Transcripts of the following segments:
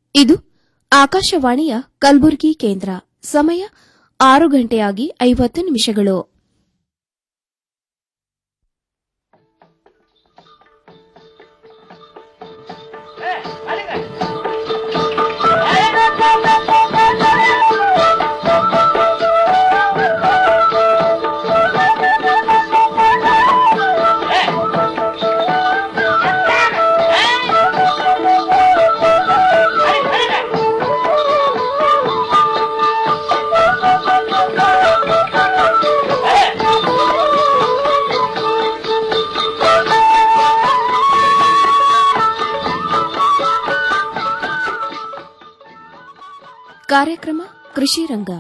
ಇದು ಆಕಾಶವಾಣಿಯ ಕಲಬುರಗಿ ಕೇಂದ್ರ ಸಮಯ ಆರು ಗಂಟೆಯಾಗಿ ಐವತ್ತು ನಿಮಿಷಗಳು ಕಾರ್ಯಕ್ರಮ ಕೃಷಿ ರಂಗ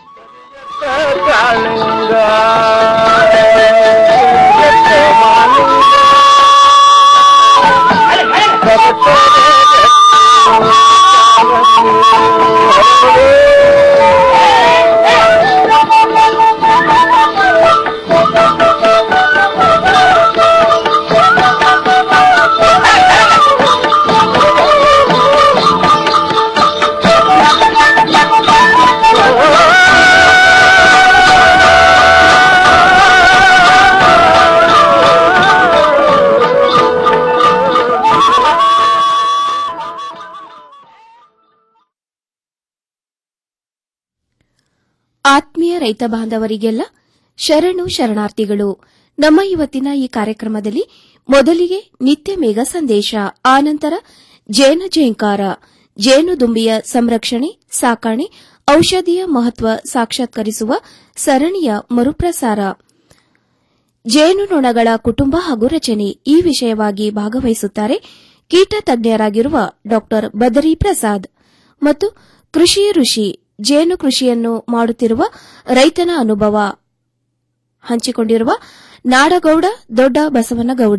ಆತ್ಮೀಯ ರೈತ ಬಾಂಧವರಿಗೆಲ್ಲ ಶರಣು ಶರಣಾರ್ಥಿಗಳು ನಮ್ಮ ಇವತ್ತಿನ ಈ ಕಾರ್ಯಕ್ರಮದಲ್ಲಿ ಮೊದಲಿಗೆ ನಿತ್ಯ ಮೇಘ ಸಂದೇಶ ಆನಂತರ ಜೇನ ಜೇಂಕಾರ ಜೇನುದುಂಬಿಯ ಸಂರಕ್ಷಣೆ ಸಾಕಣೆ ಔಷಧಿಯ ಮಹತ್ವ ಸಾಕ್ಷಾತ್ಕರಿಸುವ ಸರಣಿಯ ಮರುಪ್ರಸಾರ ಜೇನುನೊಣಗಳ ಕುಟುಂಬ ಹಾಗೂ ರಚನೆ ಈ ವಿಷಯವಾಗಿ ಭಾಗವಹಿಸುತ್ತಾರೆ ಕೀಟ ತಜ್ಞರಾಗಿರುವ ಡಾ ಬದರಿ ಪ್ರಸಾದ್ ಮತ್ತು ಕೃಷಿ ಋಷಿ ಜೇನು ಕೃಷಿಯನ್ನು ಮಾಡುತ್ತಿರುವ ರೈತನ ಅನುಭವ ಹಂಚಿಕೊಂಡಿರುವ ನಾಡಗೌಡ ದೊಡ್ಡ ಬಸವನಗೌಡ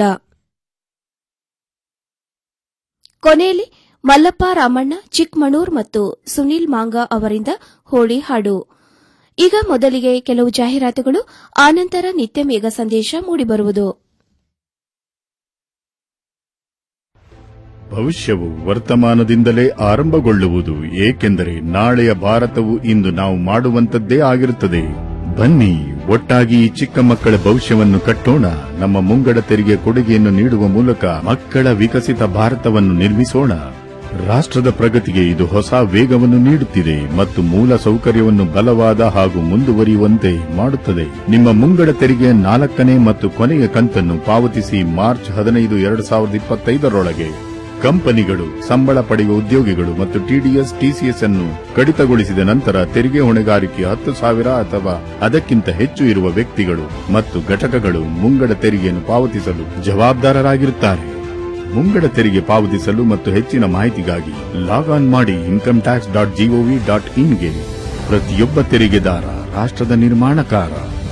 ಕೊನೆಯಲ್ಲಿ ಮಲ್ಲಪ್ಪ ರಾಮಣ್ಣ ಚಿಕ್ಮಣೂರ್ ಮತ್ತು ಸುನೀಲ್ ಮಾಂಗ ಅವರಿಂದ ಹೋಳಿ ಹಾಡು ಈಗ ಮೊದಲಿಗೆ ಕೆಲವು ಜಾಹೀರಾತುಗಳು ಆನಂತರ ನಿತ್ಯ ಮೇಘ ಸಂದೇಶ ಮೂಡಿಬರುವುದು ಭವಿಷ್ಯವು ವರ್ತಮಾನದಿಂದಲೇ ಆರಂಭಗೊಳ್ಳುವುದು ಏಕೆಂದರೆ ನಾಳೆಯ ಭಾರತವು ಇಂದು ನಾವು ಮಾಡುವಂತದ್ದೇ ಆಗಿರುತ್ತದೆ ಬನ್ನಿ ಒಟ್ಟಾಗಿ ಈ ಚಿಕ್ಕ ಮಕ್ಕಳ ಭವಿಷ್ಯವನ್ನು ಕಟ್ಟೋಣ ನಮ್ಮ ಮುಂಗಡ ತೆರಿಗೆ ಕೊಡುಗೆಯನ್ನು ನೀಡುವ ಮೂಲಕ ಮಕ್ಕಳ ವಿಕಸಿತ ಭಾರತವನ್ನು ನಿರ್ಮಿಸೋಣ ರಾಷ್ಟ್ರದ ಪ್ರಗತಿಗೆ ಇದು ಹೊಸ ವೇಗವನ್ನು ನೀಡುತ್ತಿದೆ ಮತ್ತು ಮೂಲ ಸೌಕರ್ಯವನ್ನು ಬಲವಾದ ಹಾಗೂ ಮುಂದುವರಿಯುವಂತೆ ಮಾಡುತ್ತದೆ ನಿಮ್ಮ ಮುಂಗಡ ತೆರಿಗೆಯ ನಾಲ್ಕನೇ ಮತ್ತು ಕೊನೆಯ ಕಂತನ್ನು ಪಾವತಿಸಿ ಮಾರ್ಚ್ ಹದಿನೈದು ಎರಡು ಸಾವಿರದ ಇಪ್ಪತ್ತೈದರೊಳಗೆ ಕಂಪನಿಗಳು ಸಂಬಳ ಪಡೆಯುವ ಉದ್ಯೋಗಿಗಳು ಮತ್ತು ಟಿಡಿಎಸ್ ಟಿಸಿಎಸ್ ಅನ್ನು ಕಡಿತಗೊಳಿಸಿದ ನಂತರ ತೆರಿಗೆ ಹೊಣೆಗಾರಿಕೆ ಹತ್ತು ಸಾವಿರ ಅಥವಾ ಅದಕ್ಕಿಂತ ಹೆಚ್ಚು ಇರುವ ವ್ಯಕ್ತಿಗಳು ಮತ್ತು ಘಟಕಗಳು ಮುಂಗಡ ತೆರಿಗೆಯನ್ನು ಪಾವತಿಸಲು ಜವಾಬ್ದಾರರಾಗಿರುತ್ತಾರೆ ಮುಂಗಡ ತೆರಿಗೆ ಪಾವತಿಸಲು ಮತ್ತು ಹೆಚ್ಚಿನ ಮಾಹಿತಿಗಾಗಿ ಲಾಗ್ ಆನ್ ಮಾಡಿ income tax dot GOV dot ಇನ್ಗೆ ಪ್ರತಿಯೊಬ್ಬ ತೆರಿಗೆದಾರ ರಾಷ್ಟ್ರದ ನಿರ್ಮಾಣಕಾರ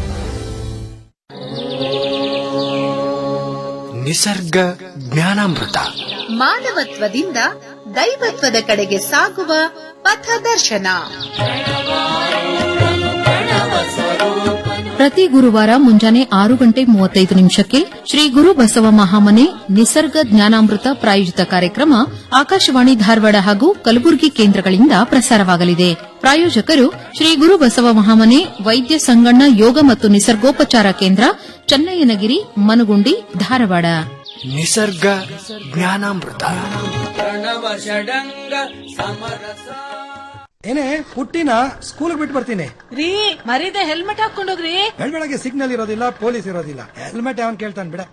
ನಿಸರ್ಗ ಜ್ಞಾನಾಮೃತ ಮಾನವತ್ವದಿಂದ ದೈವತ್ವದ ಕಡೆಗೆ ಸಾಗುವ ಪಥದರ್ಶನ ಪ್ರತಿ ಗುರುವಾರ ಮುಂಜಾನೆ ಆರು ಗಂಟೆ ಮೂವತ್ತೈದು ನಿಮಿಷಕ್ಕೆ ಶ್ರೀ ಗುರು ಬಸವ ಮಹಾಮನೆ ನಿಸರ್ಗ ಜ್ಞಾನಾಮೃತ ಪ್ರಾಯೋಜಿತ ಕಾರ್ಯಕ್ರಮ ಆಕಾಶವಾಣಿ ಧಾರವಾಡ ಹಾಗೂ ಕಲಬುರಗಿ ಕೇಂದ್ರಗಳಿಂದ ಪ್ರಸಾರವಾಗಲಿದೆ ಪ್ರಾಯೋಜಕರು ಶ್ರೀ ಗುರು ಬಸವ ಮಹಾಮನೆ ವೈದ್ಯ ಸಂಗಣ್ಣ ಯೋಗ ಮತ್ತು ನಿಸರ್ಗೋಪಚಾರ ಕೇಂದ್ರ ಚನ್ನಯ್ಯನಗಿರಿ ಮನಗುಂಡಿ ಧಾರವಾಡ ನಿಸರ್ಗ ಜ್ಞಾನಾಮೃತ ಏನೇ ಪುಟ್ಟಿನ ಸ್ಕೂಲ್ ಬಿಟ್ಟು ಬರ್ತೀನಿ ರೀ ಮರೀದೆ ಹೆಲ್ಮೆಟ್ ಹಾಕೊಂಡೋಗ್ರಿ ಬೆಳಗ್ಗೆ ಸಿಗ್ನಲ್ ಇರೋದಿಲ್ಲ ಪೊಲೀಸ್ ಇರೋದಿಲ್ಲ ಹೆಲ್ಮೆಟ್ ಯಾವನ್ ಕೇಳ್ತಾನೆ ಬಿಡ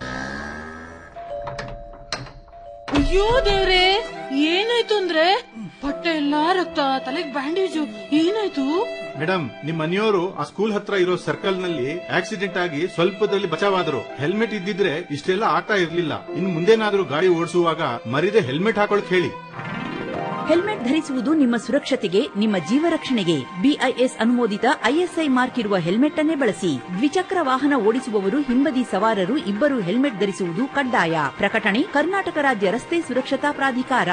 ಅಯ್ಯೋ ದೇವ್ರೆ ಏನಾಯ್ತು ಅಂದ್ರೆ ಹೊಟ್ಟೆ ಎಲ್ಲಾ ರಕ್ತ ತಲೆಗ್ ಬ್ಯಾಂಡೇಜು ಏನಾಯ್ತು ಮೇಡಮ್ ನಿಮ್ ಮನೆಯವರು ಆ ಸ್ಕೂಲ್ ಹತ್ರ ಇರೋ ಸರ್ಕಲ್ ನಲ್ಲಿ ಆಕ್ಸಿಡೆಂಟ್ ಆಗಿ ಸ್ವಲ್ಪದಲ್ಲಿ ಬಚಾವಾದ್ರು ಹೆಲ್ಮೆಟ್ ಇದ್ದಿದ್ರೆ ಇಷ್ಟೆಲ್ಲ ಆಗ್ತಾ ಇರ್ಲಿಲ್ಲ ಇನ್ ಮುಂದೇನಾದ್ರೂ ಗಾಡಿ ಓಡಿಸುವಾಗ ಮರಿದೆ ಹೆಲ್ಮೆಟ್ ಹಾಕೊಳಕ್ ಹೇಳಿ ಹೆಲ್ಮೆಟ್ ಧರಿಸುವುದು ನಿಮ್ಮ ಸುರಕ್ಷತೆಗೆ ನಿಮ್ಮ ಜೀವ ರಕ್ಷಣೆಗೆ ಬಿಐಎಸ್ ಅನುಮೋದಿತ ಐಎಸ್ಐ ಮಾರ್ಕ್ ಇರುವ ಹೆಲ್ಮೆಟ್ ಅನ್ನೇ ಬಳಸಿ ದ್ವಿಚಕ್ರ ವಾಹನ ಓಡಿಸುವವರು ಹಿಂಬದಿ ಸವಾರರು ಇಬ್ಬರು ಹೆಲ್ಮೆಟ್ ಧರಿಸುವುದು ಕಡ್ಡಾಯ ಪ್ರಕಟಣೆ ಕರ್ನಾಟಕ ರಾಜ್ಯ ರಸ್ತೆ ಸುರಕ್ಷತಾ ಪ್ರಾಧಿಕಾರ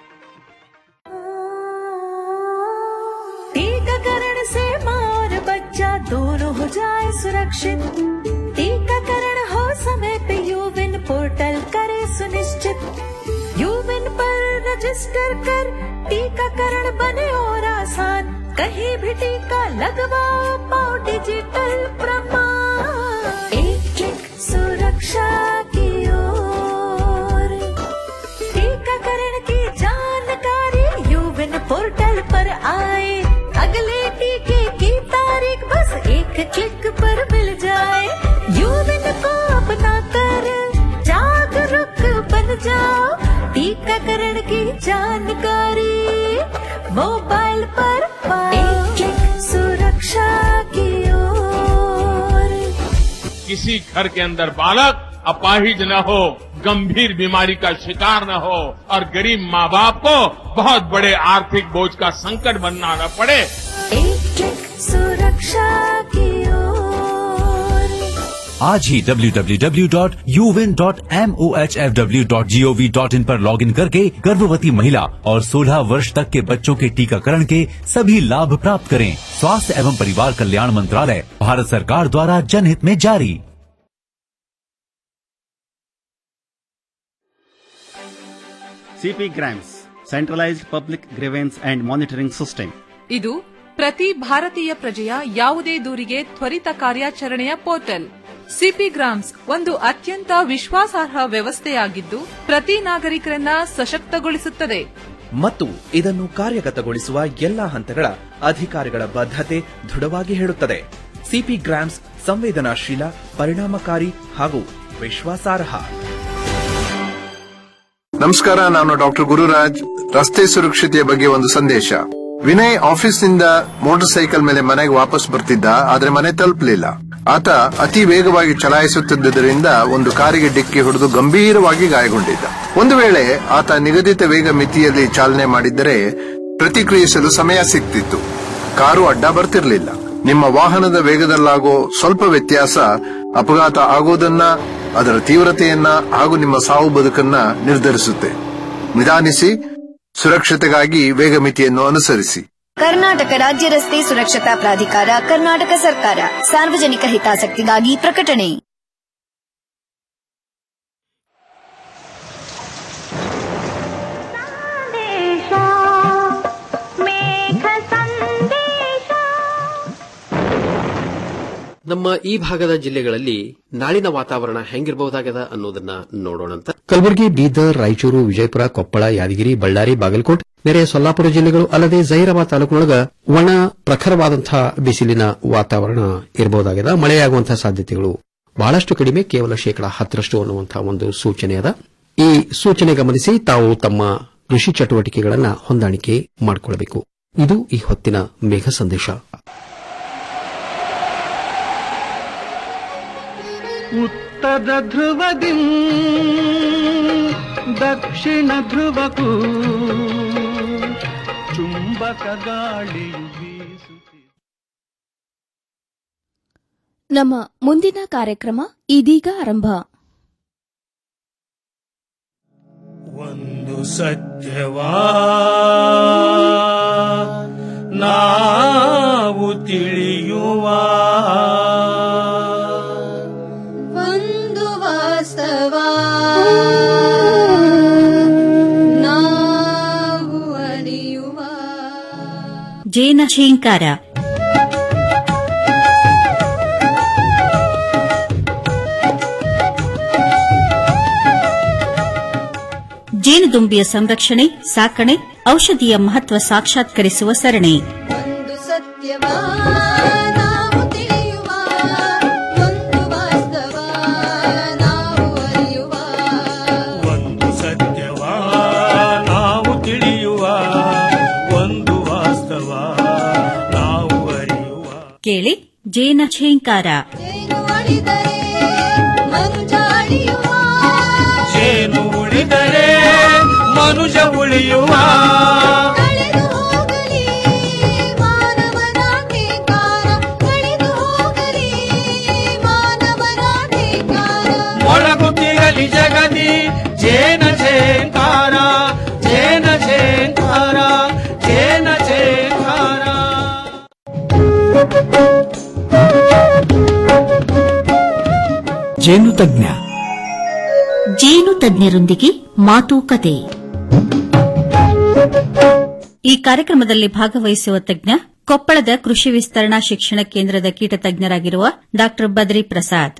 टीकाकरण से माँ और बच्चा दोनों हो जाए सुरक्षित टीकाकरण हो समय पे यूविन पोर्टल करे सुनिश्चित यूविन पर रजिस्टर कर टीकाकरण बने और आसान कहीं भी टीका लगवाओ पाओ डिजिटल प्रमाण एक क्लिक सुरक्षा की ओर टीकाकरण की जानकारी यूविन पोर्टल पर आए अगले टीके की तारीख बस एक क्लिक पर मिल जाए यूविन को अपना कर जागरूक बन जाओ टीकाकरण की जानकारी मोबाइल पर पाओ एक क्लिक सुरक्षा की ओर किसी घर के अंदर बालक अपाहिज न हो गंभीर बीमारी का शिकार न हो और गरीब माँ बाप को बहुत बड़े आर्थिक बोझ का संकट बनना न पड़े एक क्लिक सुरक्षा की ओर आज ही www.uvin.mohfw.gov.in पर लॉगिन करके गर्भवती महिला और 16 वर्ष तक के बच्चों के टीकाकरण के सभी लाभ प्राप्त करें स्वास्थ्य एवं परिवार कल्याण मंत्रालय भारत सरकार द्वारा जनहित में जारी CP grams centralised public grievance and monitoring system ಇದು ಪ್ರತಿ ಭಾರತೀಯ ಪ್ರಜೆಯ ಯಾವುದೇ ದೂರಿಗೆ ತ್ವರಿತ ಕಾರ್ಯಾಚರಣೆಯ ಪೋರ್ಟಲ್ ಸಿಪಿ ಗ್ರಾಮ್ಸ್ ಒಂದು ಅತ್ಯಂತ ವಿಶ್ವಾಸಾರ್ಹ ವ್ಯವಸ್ಥೆಯಾಗಿದ್ದು ಪ್ರತಿ ನಾಗರಿಕರನ್ನ ಸಶಕ್ತಗೊಳಿಸುತ್ತದೆ ಮತ್ತು ಇದನ್ನು ಕಾರ್ಯಗತಗೊಳಿಸುವ ಎಲ್ಲಾ ಹಂತಗಳ ಅಧಿಕಾರಿಗಳ ಬದ್ಧತೆ ದೃಢವಾಗಿ ಹೇಳುತ್ತದೆ ಸಿಪಿ ಗ್ರಾಮ್ಸ್ ಸಂವೇದನಾಶೀಲ ಪರಿಣಾಮಕಾರಿ ಹಾಗೂ ವಿಶ್ವಾಸಾರ್ಹ ನಮಸ್ಕಾರ ನಾನು ಡಾಕ್ಟರ್ ಗುರುರಾಜ್ ರಸ್ತೆ ಸುರಕ್ಷತೆಯ ಬಗ್ಗೆ ಒಂದು ಸಂದೇಶ ವಿನಯ್ ಆಫೀಸ್ನಿಂದ ಮೋಟಾರ್ ಸೈಕಲ್ ಮೇಲೆ ಮನೆಗೆ ವಾಪಸ್ ಬರ್ತಿದ್ದ ಆದ್ರೆ ಮನೆ ತಲುಪಲಿಲ್ಲ ಆತ ಅತಿ ವೇಗವಾಗಿ ಚಲಾಯಿಸುತ್ತಿದ್ದರಿಂದ ಒಂದು ಕಾರಿಗೆ ಡಿಕ್ಕಿ ಹೊಡೆದು ಗಂಭೀರವಾಗಿ ಗಾಯಗೊಂಡಿದ್ದ ಒಂದು ವೇಳೆ ಆತ ನಿಗದಿತ ವೇಗ ಮಿತಿಯಲ್ಲಿ ಚಾಲನೆ ಮಾಡಿದ್ದರೆ ಪ್ರತಿಕ್ರಿಯಿಸಲು ಸಮಯ ಸಿಗ್ತಿತ್ತು ಕಾರು ಅಡ್ಡ ಬರ್ತಿರ್ಲಿಲ್ಲ ನಿಮ್ಮ ವಾಹನದ ವೇಗದಲ್ಲಾಗೋ ಸ್ವಲ್ಪ ವ್ಯತ್ಯಾಸ ಅಪಘಾತ ಆಗೋದನ್ನ ಅದರ ತೀವ್ರತೆಯನ್ನ ಹಾಗೂ ನಿಮ್ಮ ಸಾವು ಬದುಕನ್ನ ನಿರ್ಧರಿಸುತ್ತೆ ನಿಧಾನಿಸಿ ಸುರಕ್ಷತೆಗಾಗಿ ವೇಗ ಮಿತಿಯನ್ನು ಅನುಸರಿಸಿ ಕರ್ನಾಟಕ ರಾಜ್ಯ ರಸ್ತೆ ಸುರಕ್ಷತಾ ಪ್ರಾಧಿಕಾರ ಕರ್ನಾಟಕ ಸರ್ಕಾರ ಸಾರ್ವಜನಿಕ ಹಿತಾಸಕ್ತಿಗಾಗಿ ಪ್ರಕಟಣೆ ನಮ್ಮ ಈ ಭಾಗದ ಜಿಲ್ಲೆಗಳಲ್ಲಿ ನಾಳಿನ ವಾತಾವರಣ ಹೆಂಗಿರಬಹುದಾಗದ ಅನ್ನೋದನ್ನ ನೋಡೋಣಂತ ಕಲಬುರಗಿ ಬೀದರ್ ರಾಯಚೂರು ವಿಜಯಪುರ ಕೊಪ್ಪಳ ಯಾದಗಿರಿ ಬಳ್ಳಾರಿ ಬಾಗಲಕೋಟ್ ನೆರೆಯ ಸೊಲ್ಲಾಪುರ ಜಿಲ್ಲೆಗಳು ಅಲ್ಲದೆ ಜೈರಾಬಾದ್ ತಾಲೂಕಿನೊಳಗ ಒಣ ಪ್ರಖರವಾದಂತಹ ಬಿಸಿಲಿನ ವಾತಾವರಣ ಇರಬಹುದಾಗಿದೆ ಮಳೆಯಾಗುವಂತಹ ಸಾಧ್ಯತೆಗಳು ಬಹಳಷ್ಟು ಕಡಿಮೆ ಕೇವಲ ಶೇಕಡಾ ಹತ್ತರಷ್ಟು ಅನ್ನುವಂತಹ ಒಂದು ಸೂಚನೆ ಅದ ಈ ಸೂಚನೆ ಗಮನಿಸಿ ತಾವು ತಮ್ಮ ಕೃಷಿ ಚಟುವಟಿಕೆಗಳನ್ನ ಹೊಂದಾಣಿಕೆ ಮಾಡಿಕೊಳ್ಳಬೇಕು ಇದು ಈ ಹೊತ್ತಿನ ಮೇಘ ಸಂದೇಶ ಉತ್ತರ ಧ್ರುವದಿ ದಕ್ಷಿಣ ಧ್ರುವಕ್ಕೂ ಚುಂಬಕ ಗಾಳಿಯು ಬೀಸುತ್ತಿದೆ ನಮ್ಮ ಮುಂದಿನ ಕಾರ್ಯಕ್ರಮ ಇದೀಗ ಆರಂಭ ಒಂದು ಸತ್ಯವಾ ನಾವು ತಿಳಿಯುವ ಒಂದು ವಾಸ್ತವ ನಾವು ಅರಿಯುವ ಜೇನ ಝೇಂಕಾರ ಜೇನುದುಂಬಿಯ ಸಂರಕ್ಷಣೆ ಸಾಕಣೆ ಔಷಧಿಯ ಮಹತ್ವ ಸಾಕ್ಷಾತ್ಕರಿಸುವ ಸರಣಿ ಒಂದು ಸತ್ಯವ ನಾವು ತಿಳಿಯುವ ಒಂದು ವಾಸ್ತವ ನಾವು ಅರಿಯುವ ಒಂದು ಸತ್ಯವಾ ನಾವು ತಿಳಿಯುವ ಒಂದು ವಾಸ್ತವ ನಾವು ಅರಿಯುವ ಕೇಳಿ ಜೇನ ಝೇಂಕಾರ ಜೇನು ಅಳಿದರೆ ಮನುಜ ಅಳಿಯುವ ಜೇನು ಉಳಿದರೆ ಮನುಜ ಉಳಿಯುವ ಕಳೆದು ಹೋಗಲಿ ಮಾನವನಾಧಿಕಾರ ಕಳೆದು ಹೋಗಲಿ ಮಾನವನಾಧಿಕಾರ ಮೊಳಗುತ್ತಿರಲಿ ಜಗದಿ ಜೇನ ಝೇಂಕಾರ ಜೇನ ಝೇಂಕಾರ ಜೇನ ಝೇಂಕಾರ ಜೇನು ತಜ್ಞ ಜೇನು ತಜ್ಞರೊಂದಿಗೆ ಮಾತುಕತೆ ಈ ಕಾರ್ಯಕ್ರಮದಲ್ಲಿ ಭಾಗವಹಿಸುವ ತಜ್ಞ ಕೊಪ್ಪಳದ ಕೃಷಿ ವಿಸ್ತರಣಾ ಶಿಕ್ಷಣ ಕೇಂದ್ರದ ಕೀಟ ತಜ್ಞರಾಗಿರುವ ಡಾ ಬದ್ರಿ ಪ್ರಸಾದ್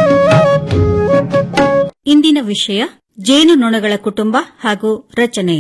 ಇಂದಿನ ವಿಷಯ ಜೇನು ನೊಣಗಳ ಕುಟುಂಬ ಹಾಗೂ ರಚನೆ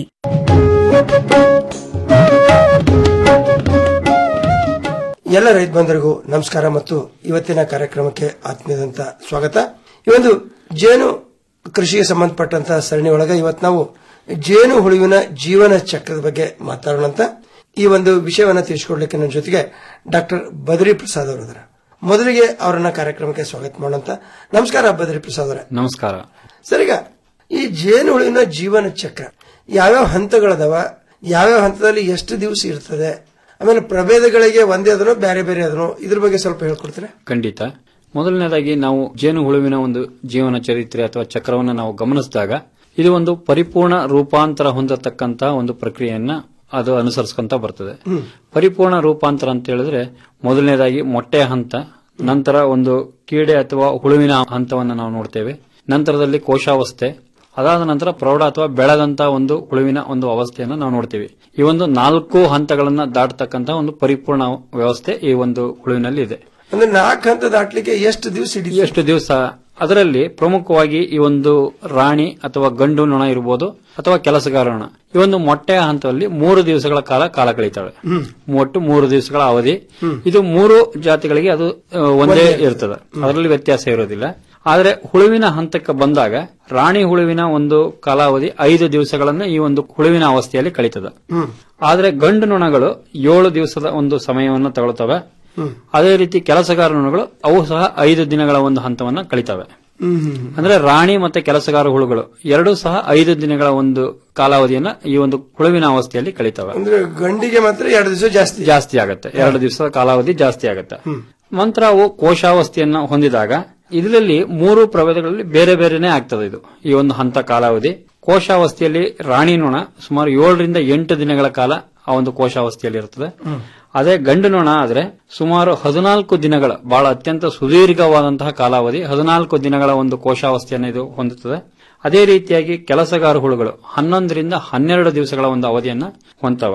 ಎಲ್ಲ ರೈತ ಬಂಧುರಿಗೂ ನಮಸ್ಕಾರ ಮತ್ತು ಇವತ್ತಿನ ಕಾರ್ಯಕ್ರಮಕ್ಕೆ ಆತ್ಮೀಯದಂತ ಸ್ವಾಗತ ಈ ಒಂದು ಜೇನು ಕೃಷಿಗೆ ಸಂಬಂಧಪಟ್ಟಂತ ಸರಣಿ ಒಳಗೆ ಇವತ್ತು ನಾವು ಜೇನು ಹುಳುವಿನ ಜೀವನ ಚಕ್ರದ ಬಗ್ಗೆ ಮಾತಾಡೋಣ ಅಂತ ಈ ಒಂದು ವಿಷಯವನ್ನ ತಿಳಿಸಿಕೊಡ್ಲಿಕ್ಕೆ ನನ್ನ ಜೊತೆಗೆ ಡಾಕ್ಟರ್ ಬದ್ರಿ ಪ್ರಸಾದ್ ಅವರಿದ್ದಾರೆ ಮೊದಲಿಗೆ ಅವರನ್ನ ಕಾರ್ಯಕ್ರಮಕ್ಕೆ ಸ್ವಾಗತ ಮಾಡೋಂತ ನಮಸ್ಕಾರ ಬದ್ರಿ ಪ್ರಸಾದ್ ಅವರೇ ನಮಸ್ಕಾರ ಸರ್ ಈಗ ಈ ಜೇನು ಹುಳುವಿನ ಜೀವನ ಚಕ್ರ ಯಾವ್ಯಾವ ಹಂತಗಳದಾವ ಯಾವ್ಯಾವ ಹಂತದಲ್ಲಿ ಎಷ್ಟು ದಿವಸ ಇರ್ತದೆ ಆಮೇಲೆ ಪ್ರಭೇದಗಳಿಗೆ ಒಂದೇ ಅದನೋ ಬೇರೆ ಬೇರೆ ಅದನೋ ಇದ್ರ ಬಗ್ಗೆ ಸ್ವಲ್ಪ ಹೇಳ್ಕೊಡ್ತೀರಾ ಖಂಡಿತ ಮೊದಲನೇದಾಗಿ ನಾವು ಜೇನು ಹುಳುವಿನ ಒಂದು ಜೀವನ ಚರಿತ್ರೆ ಅಥವಾ ಚಕ್ರವನ್ನು ನಾವು ಗಮನಿಸಿದಾಗ ಇದು ಒಂದು ಪರಿಪೂರ್ಣ ರೂಪಾಂತರ ಹೊಂದತಕ್ಕಂತ ಒಂದು ಪ್ರಕ್ರಿಯೆಯನ್ನ ಅದು ಅನುಸರಿಸ್ಕೊಂತ ಬರ್ತದೆ ಪರಿಪೂರ್ಣ ರೂಪಾಂತರ ಅಂತ ಹೇಳಿದ್ರೆ ಮೊದಲನೇದಾಗಿ ಮೊಟ್ಟೆ ಹಂತ ನಂತರ ಒಂದು ಕೀಡೆ ಅಥವಾ ಹುಳುವಿನ ಹಂತವನ್ನು ನಾವು ನೋಡ್ತೇವೆ ನಂತರದಲ್ಲಿ ಕೋಶಾವಸ್ಥೆ ಅದಾದ ನಂತರ ಪ್ರೌಢ ಅಥವಾ ಬೆಳೆದಂತ ಒಂದು ಹುಳುವಿನ ಒಂದು ಅವಸ್ಥೆಯನ್ನು ನಾವು ನೋಡ್ತೀವಿ ಈ ಒಂದು ನಾಲ್ಕು ಹಂತಗಳನ್ನ ದಾಟತಕ್ಕಂತ ಒಂದು ಪರಿಪೂರ್ಣ ವ್ಯವಸ್ಥೆ ಈ ಒಂದು ಹುಳುವಿನಲ್ಲಿ ಇದೆ ಅಂದ್ರೆ ನಾಲ್ಕು ಹಂತ ದಾಟ್ಲಿಕ್ಕೆ ಎಷ್ಟು ದಿವಸ ಹಿಡಿಯುತ್ತೆ ಎಷ್ಟು ದಿವಸ ಅದರಲ್ಲಿ ಪ್ರಮುಖವಾಗಿ ಈ ಒಂದು ರಾಣಿ ಅಥವಾ ಗಂಡು ನೊಣ ಇರಬಹುದು ಅಥವಾ ಕೆಲಸಗಾರ ನೊಣ ಈ ಒಂದು ಮೊಟ್ಟೆಯ ಹಂತದಲ್ಲಿ ಮೂರು ದಿವಸಗಳ ಕಾಲ ಕಾಲ ಕಳೀತಾವೆ ಹ್ಮ್. ಒಟ್ಟು ಮೂರು ದಿವಸಗಳ ಅವಧಿ ಇದು ಮೂರು ಜಾತಿಗಳಿಗೆ ಅದು ಆ, ಒಂದೇ ಒಂದೇ. ಇರ್ತದೆ ಅದರಲ್ಲಿ ವ್ಯತ್ಯಾಸ ಇರೋದಿಲ್ಲ ಆದ್ರೆ ಹುಳುವಿನ ಹಂತಕ್ಕೆ ಬಂದಾಗ ರಾಣಿ ಹುಳುವಿನ ಒಂದು ಕಾಲಾವಧಿ ಐದು ದಿವಸಗಳನ್ನ ಈ ಒಂದು ಹುಳುವಿನ ಅವಸ್ಥೆಯಲ್ಲಿ ಕಳೀತದೆ ಹ್ಮ್ ಆದ್ರೆ ಗಂಡು ನೊಣಗಳು ಏಳು ದಿವಸದ ಒಂದು ಸಮಯವನ್ನು ತಗೊಳ್ತವೆ ಹ್ಮ್ ಅದೇ ರೀತಿ ಕೆಲಸಗಾರ ನೊಣಗಳು ಅವು ಸಹ ಐದು ದಿನಗಳ ಒಂದು ಹಂತವನ್ನ ಕಳಿತವೆ ಹ್ಮ್ ಹ್ಮ್ ಅಂದ್ರೆ ರಾಣಿ ಮತ್ತೆ ಕೆಲಸಗಾರ ಹುಳುಗಳು ಎರಡೂ ಸಹ ಐದು ದಿನಗಳ ಒಂದು ಕಾಲಾವಧಿಯನ್ನ ಈ ಒಂದು ಹುಳುವಿನ ಅವಸ್ಥೆಯಲ್ಲಿ ಕಳಿತವೆ ಅಂದ್ರೆ ಗಂಡಿಗೆ ಮಾತ್ರ ಎರಡು ದಿವಸ ಜಾಸ್ತಿ ಜಾಸ್ತಿ ಆಗುತ್ತೆ ಎರಡು ದಿವಸದ ಕಾಲಾವಧಿ ಜಾಸ್ತಿ ಆಗುತ್ತೆ ನಂತರ ಅವು ಕೋಶಾವಸ್ಥೆಯನ್ನ ಹೊಂದಿದಾಗ ಇದರಲ್ಲಿ ಮೂರು ಪ್ರಭೇದಗಳಲ್ಲಿ ಬೇರೆ ಬೇರೆನೆ ಆಗ್ತದೆ ಇದು ಈ ಒಂದು ಹಂತ ಕಾಲಾವಧಿ ಕೋಶಾವಸ್ಥೆಯಲ್ಲಿ ರಾಣಿ ನೊಣ ಸುಮಾರು ಏಳರಿಂದ ಎಂಟು ದಿನಗಳ ಕಾಲ ಆ ಒಂದು ಕೋಶಾವಸ್ಥೆಯಲ್ಲಿ ಇರ್ತದೆ ಅದೇ ಗಂಡು ನೊಣ ಆದ್ರೆ ಸುಮಾರು ಹದಿನಾಲ್ಕು ದಿನಗಳ ಬಹಳ ಅತ್ಯಂತ ಸುದೀರ್ಘವಾದಂತಹ ಕಾಲಾವಧಿ ಹದಿನಾಲ್ಕು ದಿನಗಳ ಒಂದು ಕೋಶಾವಸ್ಥೆಯನ್ನು ಇದು ಹೊಂದುತ್ತದೆ ಅದೇ ರೀತಿಯಾಗಿ ಕೆಲಸಗಾರ ಹುಳುಗಳು ಹನ್ನೊಂದರಿಂದ ಹನ್ನೆರಡು ದಿವಸಗಳ ಒಂದು ಅವಧಿಯನ್ನ ಹೊಂದವ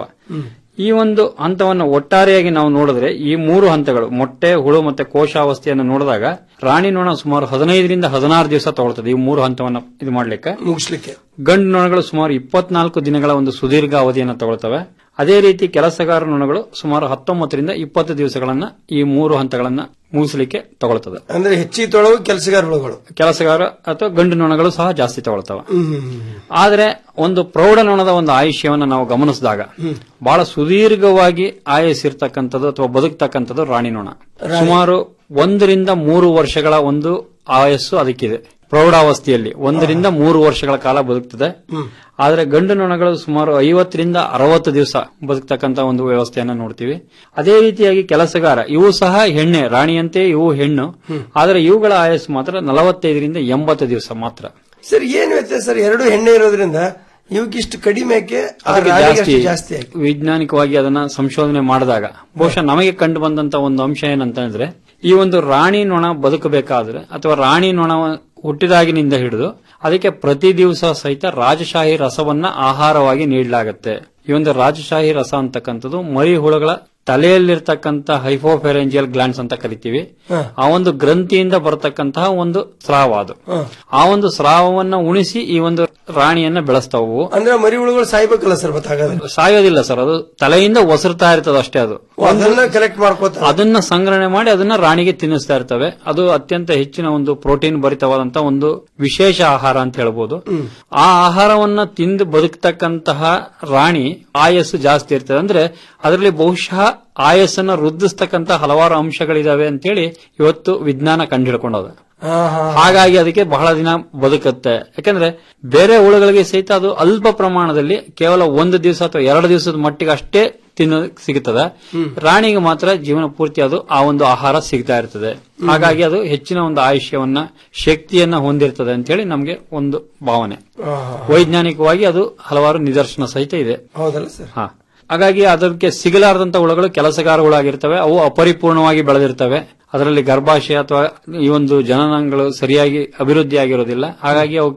ಈ ಒಂದು ಹಂತವನ್ನು ಒಟ್ಟಾರೆಯಾಗಿ ನಾವು ನೋಡಿದ್ರೆ ಈ ಮೂರು ಹಂತಗಳು ಮೊಟ್ಟೆ ಹುಳು ಮತ್ತೆ ಕೋಶಾವಸ್ಥೆಯನ್ನು ನೋಡಿದಾಗ ರಾಣಿ ನೊಣ ಸುಮಾರು ಹದಿನೈದರಿಂದ ಹದಿನಾರು ದಿವಸ ತಗೊಳ್ತದೆ ಈ ಮೂರು ಹಂತವನ್ನು ಇದು ಮಾಡ್ಲಿಕ್ಕೆ ಮುಗಿಸ್ಲಿಕ್ಕೆ ಗಂಡು ನೊಣಗಳು ಸುಮಾರು ಇಪ್ಪತ್ನಾಲ್ಕು ದಿನಗಳ ಒಂದು ಸುದೀರ್ಘ ಅವಧಿಯನ್ನು ತಗೊಳ್ತವೆ ಅದೇ ರೀತಿ ಕೆಲಸಗಾರ ನೊಣಗಳು ಸುಮಾರು ಹತ್ತೊಂಬತ್ತರಿಂದ ಇಪ್ಪತ್ತು ದಿವಸಗಳನ್ನ ಈ ಮೂರು ಹಂತಗಳನ್ನ ಮುಗಿಸಲಿಕ್ಕೆ ತಗೊಳ್ತದೆ ಅಂದ್ರೆ ಹೆಚ್ಚಿ ತೊಳವು ಕೆಲಸಗಾರ ಹುಳುಗಳು ಕೆಲಸಗಾರ ಅಥವಾ ಗಂಡು ನೊಣಗಳು ಸಹ ಜಾಸ್ತಿ ತಗೊಳ್ತವೆ ಹ್ಮ್ ಆದ್ರೆ ಒಂದು ಪ್ರೌಢ ನೊಣದ ಒಂದು ಆಯುಷ್ಯವನ್ನು ನಾವು ಗಮನಿಸಿದಾಗ ಬಹಳ ಸುದೀರ್ಘವಾಗಿ ಆಯಸ್ಸಿರ್ತಕ್ಕಂಥದ್ದು ಅಥವಾ ಬದುಕ್ತಕ್ಕಂಥದ್ದು ರಾಣಿ ನೊಣ ಸುಮಾರು ಒಂದರಿಂದ ಮೂರು ವರ್ಷಗಳ ಒಂದು ಆಯಸ್ಸು ಅದಕ್ಕಿದೆ ಪ್ರೌಢಾವಸ್ಥೆಯಲ್ಲಿ ಒಂದರಿಂದ ಮೂರು ವರ್ಷಗಳ ಕಾಲ ಬದುಕ್ತದೆ ಆದ್ರೆ ಗಂಡು ನೊಣಗಳು ಸುಮಾರು ಐವತ್ತರಿಂದ ಅರವತ್ತು ದಿವಸ ಬದುಕ್ತಕ್ಕಂತ ಒಂದು ವ್ಯವಸ್ಥೆಯನ್ನ ನೋಡ್ತೀವಿ ಅದೇ ರೀತಿಯಾಗಿ ಕೆಲಸಗಾರ ಇವು ಸಹ ಹೆಣ್ಣೆ ರಾಣಿಯಂತೆ ಇವು ಹೆಣ್ಣು ಆದ್ರೆ ಇವುಗಳ ಆಯಸ್ಸು ಮಾತ್ರ ನಲವತ್ತೈದರಿಂದ ಎಂಬತ್ತು ದಿವಸ ಮಾತ್ರ ಸರ್ ಏನ್ ವ್ಯತ್ಯಾಸ ಸರ್ ಎರಡು ಹೆಣ್ಣೆ ಇರೋದ್ರಿಂದ ಇವಕ್ಕಿಷ್ಟು ಕಡಿಮೆ ಯಾಕೆ ಆ ಅದಕ್ಕೆ ರಾಣಿಗೆ ಜಾಸ್ತಿ ಅಷ್ಟು ಜಾಸ್ತಿ ಯಾಕೆ ವೈಜ್ಞಾನಿಕವಾಗಿ ಅದನ್ನ ಸಂಶೋಧನೆ ಮಾಡಿದಾಗ ಬಹುಶಃ ನಮಗೆ ಕಂಡು ಬಂದಂತ ಒಂದು ಅಂಶ ಏನಂತ ಹೇಳಿದ್ರೆ ಈ ಒಂದು ರಾಣಿ ನೊಣ ಬದುಕಬೇಕಾದ್ರೆ ಅಥವಾ ರಾಣಿ ನೊಣ ಹುಟ್ಟಿದಾಗಿನಿಂದ ಹಿಡಿದು ಅದಕ್ಕೆ ಪ್ರತಿ ದಿವಸ ಸಹಿತ ರಾಜಶಾಹಿ ರಸವನ್ನ ಆಹಾರವಾಗಿ ನೀಡಲಾಗುತ್ತೆ ಈ ಒಂದು ರಾಜಶಾಹಿ ರಸ ಅಂತಕ್ಕಂಥದ್ದು ಮರಿ ಹುಳುಗಳ ತಲೆಯಲ್ಲಿರ್ತಕ್ಕಂಥ ಹೈಫೋಫೆರೆಂಜಿಯಲ್ ಗ್ಲಾಂಡ್ಸ್ ಅಂತ ಕರಿತೀವಿ ಆ ಒಂದು ಗ್ರಂಥಿಯಿಂದ ಬರತಕ್ಕಂತಹ ಒಂದು ಸ್ರಾವ ಅದು ಆ ಒಂದು ಸ್ರಾವವನ್ನ ಉಣಿಸಿ ಈ ಒಂದು ರಾಣಿಯನ್ನ ಬೆಳೆಸ್ತಾವು ಅಂದ್ರೆ ಮರಿ ಹುಳುಗಳು ಸಾಯ್ಬೇಕಲ್ಲ ಸರ್ ಮತ್ತೆ ಹಾಗಾದ್ರೆ ಸಾಯೋದಿಲ್ಲ ಸರ್ ಅದು ತಲೆಯಿಂದ ಒಸರ್ತಾ ಇರ್ತದೆ ಅಷ್ಟೇ ಅದು ಓ, ಅದನ್ನ ಕಲೆಕ್ಟ್ ಮಾಡ್ಕೋತ ಅದನ್ನ ಸಂಗ್ರಹಣೆ ಮಾಡಿ ಅದನ್ನ ರಾಣಿಗೆ ತಿನ್ನಿಸ್ತಾ ಇರ್ತವೆ ಅದು ಅತ್ಯಂತ ಹೆಚ್ಚಿನ ಒಂದು ಪ್ರೋಟೀನ್ ಭರಿತವಾದಂತ ಒಂದು ವಿಶೇಷ ಆಹಾರ ಅಂತ ಹೇಳ್ಬೋದು ಆ ಆಹಾರವನ್ನ ತಿಂದು ಬದುಕ್ತಕ್ಕಂತಹ ರಾಣಿ ಆಯಸ್ಸು ಜಾಸ್ತಿ ಇರ್ತದೆ ಅಂದ್ರೆ ಅದರಲ್ಲಿ ಬಹುಶಃ ಆಯಸ್ಸನ್ನ ವೃದ್ಧಿಸ್ತಕ್ಕಂತ ಹಲವಾರು ಅಂಶಗಳಿದಾವೆ ಅಂತೇಳಿ ಇವತ್ತು ವಿಜ್ಞಾನ ಕಂಡುಹಿಡ್ಕೊಂಡದ ಹಾಗಾಗಿ ಅದಕ್ಕೆ ಬಹಳ ದಿನ ಬದುಕುತ್ತೆ ಯಾಕಂದ್ರೆ ಬೇರೆ ಹುಳುಗಳಿಗೆ ಸಹಿತ ಅದು ಅಲ್ಪ ಪ್ರಮಾಣದಲ್ಲಿ ಕೇವಲ ಒಂದು ದಿವಸ ಅಥವಾ ಎರಡು ದಿವಸದ ಮಟ್ಟಿಗೆ ಅಷ್ಟೇ ತಿನ್ನ ಸಿಗುತ್ತದೆ ರಾಣಿಗೆ ಮಾತ್ರ ಜೀವನ ಪೂರ್ತಿ ಅದು ಆ ಒಂದು ಆಹಾರ ಸಿಗ್ತಾ ಇರ್ತದೆ ಹಾಗಾಗಿ ಅದು ಹೆಚ್ಚಿನ ಒಂದು ಆಯುಷ್ಯವನ್ನ ಶಕ್ತಿಯನ್ನ ಹೊಂದಿರ್ತದೆ ಅಂತೇಳಿ ನಮ್ಗೆ ಒಂದು ಭಾವನೆ ವೈಜ್ಞಾನಿಕವಾಗಿ ಅದು ಹಲವಾರು ನಿದರ್ಶನ ಸಹಿತ ಇದೆ ಹೌದಲ್ಲ ಸರ್ ಹಾ ಹಾಗಾಗಿ ಅದಕ್ಕೆ ಸಿಗಲಾರದಂತ ಹುಳುಗಳು ಕೆಲಸಗಾರ ಹುಳಾಗಿರ್ತವೆ ಅವು ಅಪರಿಪೂರ್ಣವಾಗಿ ಬೆಳೆದಿರ್ತವೆ ಅದರಲ್ಲಿ ಗರ್ಭಾಶಯ ಅಥವಾ ಈ ಒಂದು ಜನನಾಂಗಗಳು ಸರಿಯಾಗಿ ಅಭಿವೃದ್ಧಿ ಆಗಿರೋದಿಲ್ಲ ಹಾಗಾಗಿ ಅವಕ್ಕೆ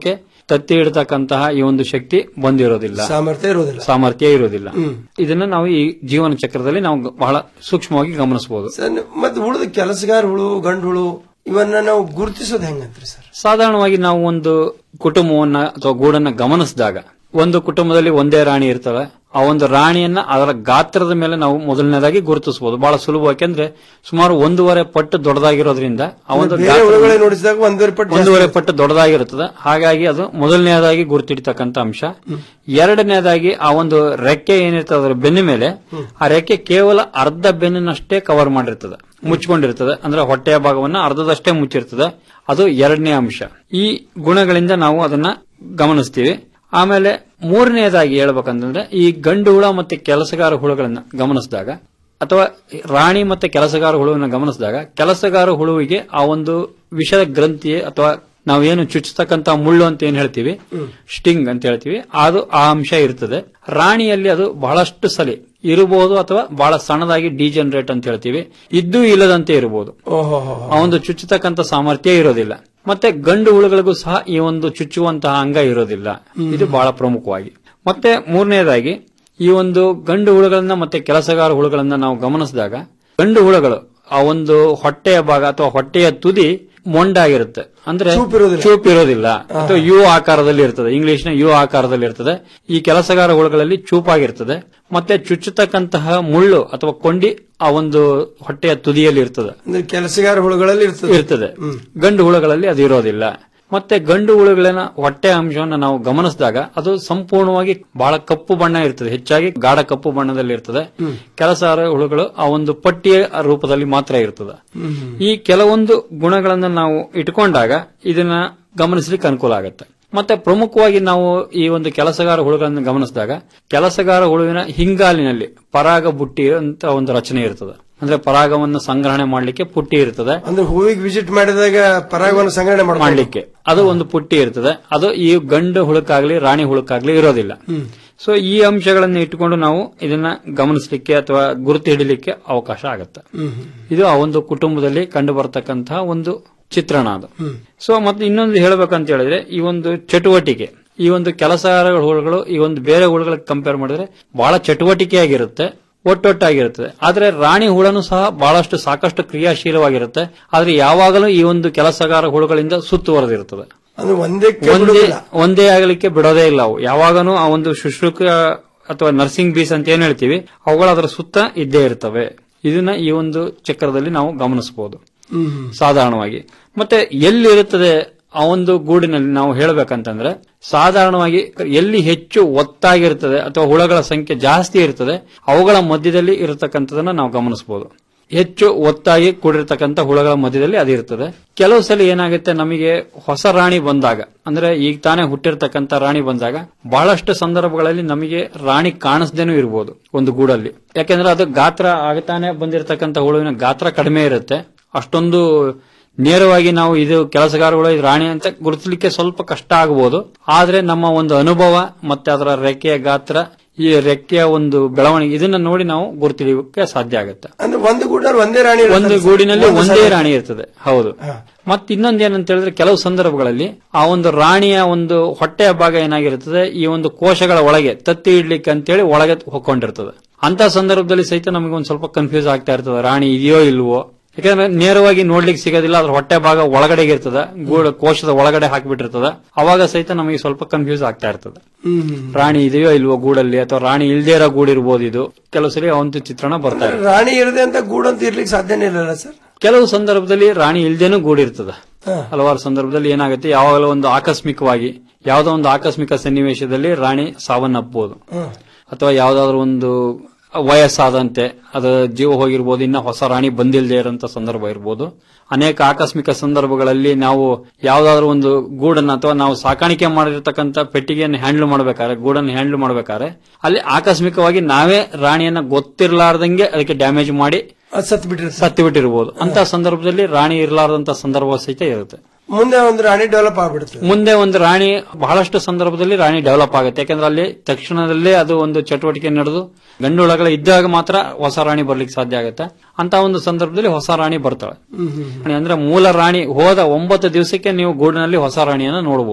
ತತ್ತಿ ಇಡತಕ್ಕಂತಹ ಈ ಒಂದು ಶಕ್ತಿ ಬಂದಿರೋದಿಲ್ಲ ಸಾಮರ್ಥ್ಯ ಇರೋದಿಲ್ಲ ಸಾಮರ್ಥ್ಯ ಇರೋದಿಲ್ಲ ಹ್ಮ್. ಇದನ್ನ ನಾವು ಈ ಜೀವನ ಚಕ್ರದಲ್ಲಿ ನಾವು ಗ- ಬಹಳ ಸೂಕ್ಷ್ಮವಾಗಿ ಗಮನಿಸಬಹುದು ಸರ್ ಮತ್ತೆ ಉಳಿದ ಕೆಲಸಗಾರ ಹುಳು ಗಂಡು ಹುಳು ಇವನ್ನ ನಾವು ಗುರುತಿಸೋದು ಹೆಂಗಂತ್ರಿ ಸರ್ ಸಾಧಾರಣವಾಗಿ ನಾವು ಒಂದು ಕುಟುಂಬವನ್ನ ಅಥವಾ ಗೂಡನ್ನ ಗಮನಿಸಿದಾಗ ಒಂದು ಕುಟುಂಬದಲ್ಲಿ ಒಂದೇ ರಾಣಿ ಇರ್ತವೆ ಆ ಒಂದು ರಾಣಿಯನ್ನ ಅದರ ಗಾತ್ರದ ಮೇಲೆ ನಾವು ಮೊದಲನೇದಾಗಿ ಗುರುತಿಸಬಹುದು ಬಹಳ ಸುಲಭ ಯಾಕೆಂದ್ರೆ ಸುಮಾರು ಒಂದೂವರೆ ಪಟ್ಟು ದೊಡ್ಡದಾಗಿರೋದ್ರಿಂದ ಆ ಒಂದು ಬೇರೆ ಗಾತ್ರದ- ಹುಳುಗಳೇ ನೋಡಿಸಿದಾಗ ಒಂದೂವರೆ ಪಟ್ಟು ಜಾಸ್ತಿ ಒಂದೂವರೆ ಪಟ್ಟು ದೊಡ್ಡದಾಗಿರುತ್ತದೆ ಹಾಗಾಗಿ ಅದು ಮೊದಲನೇದಾಗಿ ಗುರುತಿಡ್ತಕ್ಕಂಥ ಅಂಶ ಎರಡನೇದಾಗಿ ಆ ಒಂದು ರೆಕ್ಕೆ ಏನಿರ್ತದೆ ಅದರ ಬೆನ್ನ ಮೇಲೆ ಆ ರೆಕ್ಕೆ ಕೇವಲ ಅರ್ಧ ಬೆನ್ನಿನಷ್ಟೇ ಕವರ್ ಮಾಡಿರ್ತದೆ ಮುಚ್ಕೊಂಡಿರ್ತದೆ ಅಂದ್ರೆ ಹೊಟ್ಟೆಯ ಭಾಗವನ್ನ ಅರ್ಧದಷ್ಟೇ ಮುಚ್ಚಿರ್ತದೆ ಅದು ಎರಡನೇ ಅಂಶ ಈ ಗುಣಗಳಿಂದ ನಾವು ಅದನ್ನ ಗಮನಿಸ್ತೀವಿ ಆಮೇಲೆ ಮೂರನೆಯದಾಗಿ ಹೇಳ್ಬೇಕಂತಂದ್ರೆ ಈ ಗಂಡು ಹುಳ ಮತ್ತೆ ಕೆಲಸಗಾರ ಹುಳುಗಳನ್ನ ಗಮನಿಸಿದಾಗ ಅಥವಾ ರಾಣಿ ಮತ್ತೆ ಕೆಲಸಗಾರ ಹುಳುವನ್ನ ಗಮನಿಸಿದಾಗ ಕೆಲಸಗಾರ ಹುಳುವಿಗೆ ಆ ಒಂದು ವಿಷದ ಗ್ರಂಥಿ ಅಥವಾ ನಾವೇನು ಚುಚ್ಚತಕ್ಕಂತ ಮುಳ್ಳು ಅಂತ ಏನ್ ಹೇಳ್ತೀವಿ ಸ್ಟಿಂಗ್ ಅಂತ ಹೇಳ್ತೀವಿ ಅದು ಆ ಅಂಶ ಇರ್ತದೆ ರಾಣಿಯಲ್ಲಿ ಅದು ಬಹಳಷ್ಟು ಸಲಿ ಇರಬಹುದು ಅಥವಾ ಬಹಳ ಸಣ್ಣದಾಗಿ ಡಿಜನರೇಟ್ ಅಂತ ಹೇಳ್ತೀವಿ ಇದ್ದು ಇಲ್ಲದಂತೆ ಇರಬಹುದು ಓಹೋ ಆ ಒಂದು ಚುಚ್ಚತಕ್ಕಂತ ಸಾಮರ್ಥ್ಯ ಇರೋದಿಲ್ಲ ಮತ್ತೆ ಗಂಡು ಹುಳುಗಳಿಗೂ ಸಹ ಈ ಒಂದು ಚುಚ್ಚುವಂತಹ ಅಂಗ ಇರೋದಿಲ್ಲ ಇದು ಬಹಳ ಪ್ರಮುಖವಾಗಿ ಮತ್ತೆ ಮೂರನೇದಾಗಿ ಈ ಒಂದು ಗಂಡು ಹುಳುಗಳನ್ನ ಮತ್ತೆ ಕೆಲಸಗಾರ ಹುಳುಗಳನ್ನ ನಾವು ಗಮನಿಸಿದಾಗ ಗಂಡು ಹುಳುಗಳು ಆ ಒಂದು ಹೊಟ್ಟೆಯ ಭಾಗ ಅಥವಾ ಹೊಟ್ಟೆಯ ತುದಿ ಮೊಂಡಾಗಿರುತ್ತೆ ಅಂದ್ರೆ ಚೂಪ್ ಇರೋದಿಲ್ಲ ಅಥವಾ ಯು ಆಕಾರದಲ್ಲಿ ಇರ್ತದೆ ಇಂಗ್ಲಿಷ್ ನ ಯು ಆಕಾರದಲ್ಲಿ ಇರ್ತದೆ ಈ ಕೆಲಸಗಾರ ಹುಳುಗಳಲ್ಲಿ ಚೂಪಾಗಿರ್ತದೆ ಮತ್ತೆ ಚುಚ್ಚತಕ್ಕಂತಹ ಮುಳ್ಳು ಅಥವಾ ಕೊಂಡಿ ಆ ಒಂದು ಹೊಟ್ಟೆಯ ತುದಿಯಲ್ಲಿ ಇರ್ತದೆ ಅಂದ್ರೆ ಕೆಲಸಗಾರ ಹುಳುಗಳಲ್ಲಿ ಇರ್ತದೆ ಇರ್ತದೆ ಗಂಡು ಹುಳುಗಳಲ್ಲಿ ಅದು ಇರೋದಿಲ್ಲ ಮತ್ತೆ ಗಂಡು ಹುಳುಗಳಿನ ಹೊಟ್ಟೆ ಅಂಶವನ್ನು ನಾವು ಗಮನಿಸಿದಾಗ ಅದು ಸಂಪೂರ್ಣವಾಗಿ ಬಹಳ ಕಪ್ಪು ಬಣ್ಣ ಇರ್ತದೆ ಹೆಚ್ಚಾಗಿ ಗಾಢ ಕಪ್ಪು ಬಣ್ಣದಲ್ಲಿ ಇರ್ತದೆ ಕೆಲಸ ಹುಳುಗಳು ಆ ಒಂದು ಪಟ್ಟಿಯ ರೂಪದಲ್ಲಿ ಮಾತ್ರ ಇರ್ತದೆ ಈ ಕೆಲವೊಂದು ಗುಣಗಳನ್ನು ನಾವು ಇಟ್ಕೊಂಡಾಗ ಇದನ್ನ ಗಮನಿಸಲಿಕ್ಕೆ ಅನುಕೂಲ ಆಗುತ್ತೆ ಮತ್ತೆ ಪ್ರಮುಖವಾಗಿ ನಾವು ಈ ಒಂದು ಕೆಲಸಗಾರ ಹುಳುಗಳನ್ನು ಗಮನಿಸಿದಾಗ ಕೆಲಸಗಾರ ಹುಳುವಿನ ಹಿಂಗಾಲಿನಲ್ಲಿ ಪರಾಗ ಬುಟ್ಟಿ ಅಂತ ಒಂದು ರಚನೆ ಇರ್ತದೆ ಅಂದ್ರೆ ಪರಾಗವನ್ನು ಸಂಗ್ರಹಣೆ ಮಾಡಲಿಕ್ಕೆ ಪುಟ್ಟಿ ಇರ್ತದೆ ಅಂದ್ರೆ ಹೂವಿಗೆ ವಿಸಿಟ್ ಮಾಡಿದಾಗ ಪರಾಗವನ್ನು ಸಂಗ್ರಹಣೆ ಮಾಡ್ಬೋದು. ಮಾಡ್ಲಿಕ್ಕೆ ಅದು ಒಂದು ಪುಟ್ಟಿ ಇರ್ತದೆ ಅದು ಈ ಗಂಡು ಹುಳುಕಾಗ್ಲಿ ರಾಣಿ ಹುಳುಕಾಗ್ಲಿ ಇರೋದಿಲ್ಲ ಹ್ಮ್. ಸೊ ಈ ಅಂಶಗಳನ್ನು ಇಟ್ಟುಕೊಂಡು ನಾವು ಇದನ್ನ ಗಮನಿಸಲಿಕ್ಕೆ ಅಥವಾ ಗುರುತು ಹಿಡಿಲಿಕ್ಕೆ ಅವಕಾಶ ಆಗುತ್ತೆ ಹ್ಮ್. ಇದು ಆ ಒಂದು ಕುಟುಂಬದಲ್ಲಿ ಕಂಡು ಬರತಕ್ಕಂತಹ ಒಂದು ಚಿತ್ರಣ ಅದು ಹ್ಮ್. ಸೊ ಮತ್ತೆ ಇನ್ನೊಂದು ಹೇಳ್ಬೇಕಂತ ಹೇಳಿದ್ರೆ ಈ ಒಂದು ಚಟುವಟಿಕೆ ಈ ಒಂದು ಕೆಲಸ ಹುಳುಗಳು ಈ ಒಂದು ಬೇರೆ ಹುಳುಗಳಿಗೆ ಕಂಪೇರ್ ಮಾಡಿದ್ರೆ ಬಹಳ ಚಟುವಟಿಕೆಯಾಗಿರುತ್ತೆ ಒಟ್ಟೊಟ್ಟಾಗಿರುತ್ತದೆ ಆದ್ರೆ ರಾಣಿ ಹುಳನು ಸಹ ಬಹಳಷ್ಟು ಸಾಕಷ್ಟು ಕ್ರಿಯಾಶೀಲವಾಗಿರುತ್ತೆ ಆದ್ರೆ ಯಾವಾಗಲೂ ಈ ಒಂದು ಕೆಲಸಗಾರ ಹುಳುಗಳಿಂದ ಸುತ್ತುವರೆದಿರುತ್ತದೆ ಅಂದ್ರೆ ಒಂದೇ ಒಂದೇ ಒಂದೇ ಆಗಲಿಕ್ಕೆ ಬಿಡೋದೇ ಇಲ್ಲ ಅವು ಯಾವಾಗನೂ ಆ ಒಂದು ಶುಶ್ರೂಷಕ ಅಥವಾ ನರ್ಸಿಂಗ್ ಬೀಸ್ ಅಂತ ಏನ್ ಹೇಳ್ತೀವಿ ಅವುಗಳು ಅದರ ಸುತ್ತ ಇದ್ದೇ ಇರ್ತವೆ ಇದನ್ನ ಈ ಒಂದು ಚಕ್ರದಲ್ಲಿ ನಾವು ಗಮನಿಸಬಹುದು ಸಾಧಾರಣವಾಗಿ ಮತ್ತೆ ಎಲ್ಲಿ ಇರುತ್ತದೆ ಆ ಒಂದು ಗೂಡಿನಲ್ಲಿ ನಾವು ಹೇಳಬೇಕಂತಂದ್ರೆ ಸಾಧಾರಣವಾಗಿ ಎಲ್ಲಿ ಹೆಚ್ಚು ಒತ್ತಾಗಿರ್ತದೆ ಅಥವಾ ಹುಳಗಳ ಸಂಖ್ಯೆ ಜಾಸ್ತಿ ಇರ್ತದೆ ಅವುಗಳ ಮಧ್ಯದಲ್ಲಿ ಇರತಕ್ಕಂಥದನ್ನ ನಾವು ಗಮನಿಸಬಹುದು ಹೆಚ್ಚು ಒತ್ತಾಗಿ ಕೂಡಿರ್ತಕ್ಕಂಥ ಹುಳಗಳ ಮಧ್ಯದಲ್ಲಿ ಅದು ಇರ್ತದೆ ಕೆಲವು ಸಲ ಏನಾಗುತ್ತೆ ನಮಗೆ ಹೊಸ ರಾಣಿ ಬಂದಾಗ ಅಂದ್ರೆ ಈಗ ತಾನೇ ಹುಟ್ಟಿರ್ತಕ್ಕಂಥ ರಾಣಿ ಬಂದಾಗ ಬಹಳಷ್ಟು ಸಂದರ್ಭಗಳಲ್ಲಿ ನಮಗೆ ರಾಣಿ ಕಾಣಿಸ್ದೇನೂ ಇರಬಹುದು ಒಂದು ಗೂಡಲ್ಲಿ ಯಾಕೆಂದ್ರೆ ಅದು ಗಾತ್ರ ಆಗತಾನೆ ಬಂದಿರತಕ್ಕಂಥ ಹುಳುವಿನ ಗಾತ್ರ ಕಡಿಮೆ ಇರುತ್ತೆ ಅಷ್ಟೊಂದು ನೇರವಾಗಿ ನಾವು ಇದು ಕೆಲಸಗಾರಗಳು ಇದು ರಾಣಿ ಅಂತ ಗುರುತಿಸಲಿಕ್ಕೆ ಸ್ವಲ್ಪ ಕಷ್ಟ ಆಗಬಹುದು ಆದ್ರೆ ನಮ್ಮ ಒಂದು ಅನುಭವ ಮತ್ತೆ ಅದರ ರೆಕ್ಕೆಯ ಗಾತ್ರ ಈ ರೆಕ್ಕೆಯ ಒಂದು ಬೆಳವಣಿಗೆ ಇದನ್ನ ನೋಡಿ ನಾವು ಗುರುತಿಡಿಯೋಕೆ ಸಾಧ್ಯ ಆಗುತ್ತೆ ಅಂದ್ರೆ ಒಂದು ಗೂಡಲ್ಲಿ ಒಂದೇ ರಾಣಿ ಇರ್ತದೆ ಒಂದು ಸರ್. ಗೂಡಿನಲ್ಲಿ ಒಂದು ಒಂದೇ ಸಲ- ರಾಣಿ ಇರ್ತದೆ ಹೌದು ಮತ್ ಇನ್ನೊಂದ್ ಏನಂತ ಹೇಳಿದ್ರೆ ಕೆಲವು ಸಂದರ್ಭಗಳಲ್ಲಿ ಆ ಒಂದು ರಾಣಿಯ ಒಂದು ಹೊಟ್ಟೆಯ ಭಾಗ ಏನಾಗಿರ್ತದೆ ಈ ಒಂದು ಕೋಶಗಳ ಒಳಗೆ ತತ್ತಿ ಇಡ್ಲಿಕ್ಕೆ ಅಂತೇಳಿ ಒಳಗೆ ಹೊಕ್ಕೊಂಡಿರ್ತದೆ ಅಂತ ಸಂದರ್ಭದಲ್ಲಿ ಸಹಿತ ನಮಗೆ ಒಂದ್ ಸ್ವಲ್ಪ ಕನ್ಫ್ಯೂಸ್ ಆಗ್ತಾ ಇರ್ತದೆ ರಾಣಿ ಇದೆಯೋ ಇಲ್ವೋ ಯಾಕಂದ್ರೆ ನೇರವಾಗಿ ನೋಡ್ಲಿಕ್ಕೆ ಸಿಗೋದಿಲ್ಲ ಅದ್ರ ಹೊಟ್ಟೆ ಭಾಗ ಒಳಗಡೆಗೆ ಇರ್ತದೆ ಗೂಡು ಕೋಶದ ಒಳಗಡೆ ಹಾಕಿಬಿಟ್ಟಿರ್ತದೆ ಅವಾಗ ಸಹಿತ ನಮಗೆ ಸ್ವಲ್ಪ ಕನ್ಫ್ಯೂಸ್ ಆಗ್ತಾ ಇರ್ತದೆ ಹ್ಮ್ ರಾಣಿ ಇದೆಯೋ ಇಲ್ವೋ ಗೂಡಲ್ಲಿ ಅಥವಾ ರಾಣಿ ಇಲ್ದೇ ಇರೋ ಗೂಡಿರ್ಬೋದು ಇದು ಕೆಲವು ಸರಿ ಆ ಒಂದು ಚಿತ್ರಣ ಬರ್ತಾ ಇರುತ್ತೆ ರಾಣಿ ಇರದೆ ಅಂತ ಗೂಡು ಅಂತ ಇರ್ಲಿಕ್ಕೆ ಸಾಧ್ಯನೇ ಇಲ್ಲಲ್ಲ ಸರ್ ಕೆಲವು ಸಂದರ್ಭದಲ್ಲಿ ರಾಣಿ ಇಲ್ದೇನೂ ಗೂಡಿರ್ತದೆ ಹಾ. ಹಲವಾರು ಸಂದರ್ಭದಲ್ಲಿ ಏನಾಗುತ್ತೆ ಯಾವಾಗಲೂ ಒಂದು ಆಕಸ್ಮಿಕವಾಗಿ ಯಾವುದೋ ಒಂದು ಆಕಸ್ಮಿಕ ಸನ್ನಿವೇಶದಲ್ಲಿ ರಾಣಿ ಸಾವನ್ನಪ್ಪಬಹುದು ಹ್ಮ್. ಅಥವಾ ಯಾವ್ದಾದ್ರು ಒಂದು ವಯಸ್ಸಾದಂತೆ ಅದರ ಜೀವ ಹೋಗಿರ್ಬೋದು ಇನ್ನ ಹೊಸ ರಾಣಿ ಬಂದಿಲ್ಲದೆ ಇರೋಂತ ಸಂದರ್ಭ ಇರ್ಬೋದು ಅನೇಕ ಆಕಸ್ಮಿಕ ಸಂದರ್ಭಗಳಲ್ಲಿ ನಾವು ಯಾವ್ದಾದ್ರು ಒಂದು ಗೂಡನ್ನ ಅಥವಾ ನಾವು ಸಾಕಾಣಿಕೆ ಮಾಡಿರ್ತಕ್ಕಂಥ ಪೆಟ್ಟಿಗೆಯನ್ನು ಹ್ಯಾಂಡಲ್ ಮಾಡ್ಬೇಕಾದ್ರೆ ಗೂಡನ್ನು ಹ್ಯಾಂಡಲ್ ಮಾಡ್ಬೇಕಾದ್ರೆ ಅಲ್ಲಿ ಆಕಸ್ಮಿಕವಾಗಿ ನಾವೇ ರಾಣಿಯನ್ನ ಗೊತ್ತಿರಲಾರ್ದಂಗೆ ಅದಕ್ಕೆ ಡ್ಯಾಮೇಜ್ ಮಾಡಿ ಅದು ಸತ್ ಬಿಟ್ಟಿರ್ತದೆ ಸತ್ತು ಬಿಟ್ಟಿರ್ಬೋದು ಅಂತ ಸಂದರ್ಭದಲ್ಲಿ ರಾಣಿ ಇರಲಾರ್ದಂತ ಸಂದರ್ಭ ಸಹಿತ ಇರುತ್ತೆ ಮುಂದೆ ಒಂದು ರಾಣಿ ಡೆವಲಪ್ ಆಗ್ಬಿಡುತ್ತೆ ಮುಂದೆ ಒಂದು ರಾಣಿ ಬಹಳಷ್ಟು ಸಂದರ್ಭದಲ್ಲಿ ರಾಣಿ ಡೆವಲಪ್ ಆಗುತ್ತೆ ಯಾಕಂದ್ರೆ ಅಲ್ಲಿ ತಕ್ಷಣದಲ್ಲೇ ಅದು ಒಂದು ಚಟುವಟಿಕೆ ನಡೆದು ಗಂಡು ಹುಳಗಳು ಇದ್ದಾಗ ಮಾತ್ರ ಹೊಸ ರಾಣಿ ಬರ್ಲಿಕ್ಕೆ ಸಾಧ್ಯ ಆಗುತ್ತೆ ಅಂತ ಒಂದು ಸಂದರ್ಭದಲ್ಲಿ ಹೊಸ ರಾಣಿ ಬರ್ತಾಳೆ ರಾಣಿ ಅಂದ್ರೆ ಮೂಲ ರಾಣಿ ಹೋದ ಒಂಬತ್ತು ದಿವಸಕ್ಕೆ ನೀವು ಗೂಡಿನಲ್ಲಿ ಹೊಸ ರಾಣಿಯನ್ನ ನೋಡಬಹುದು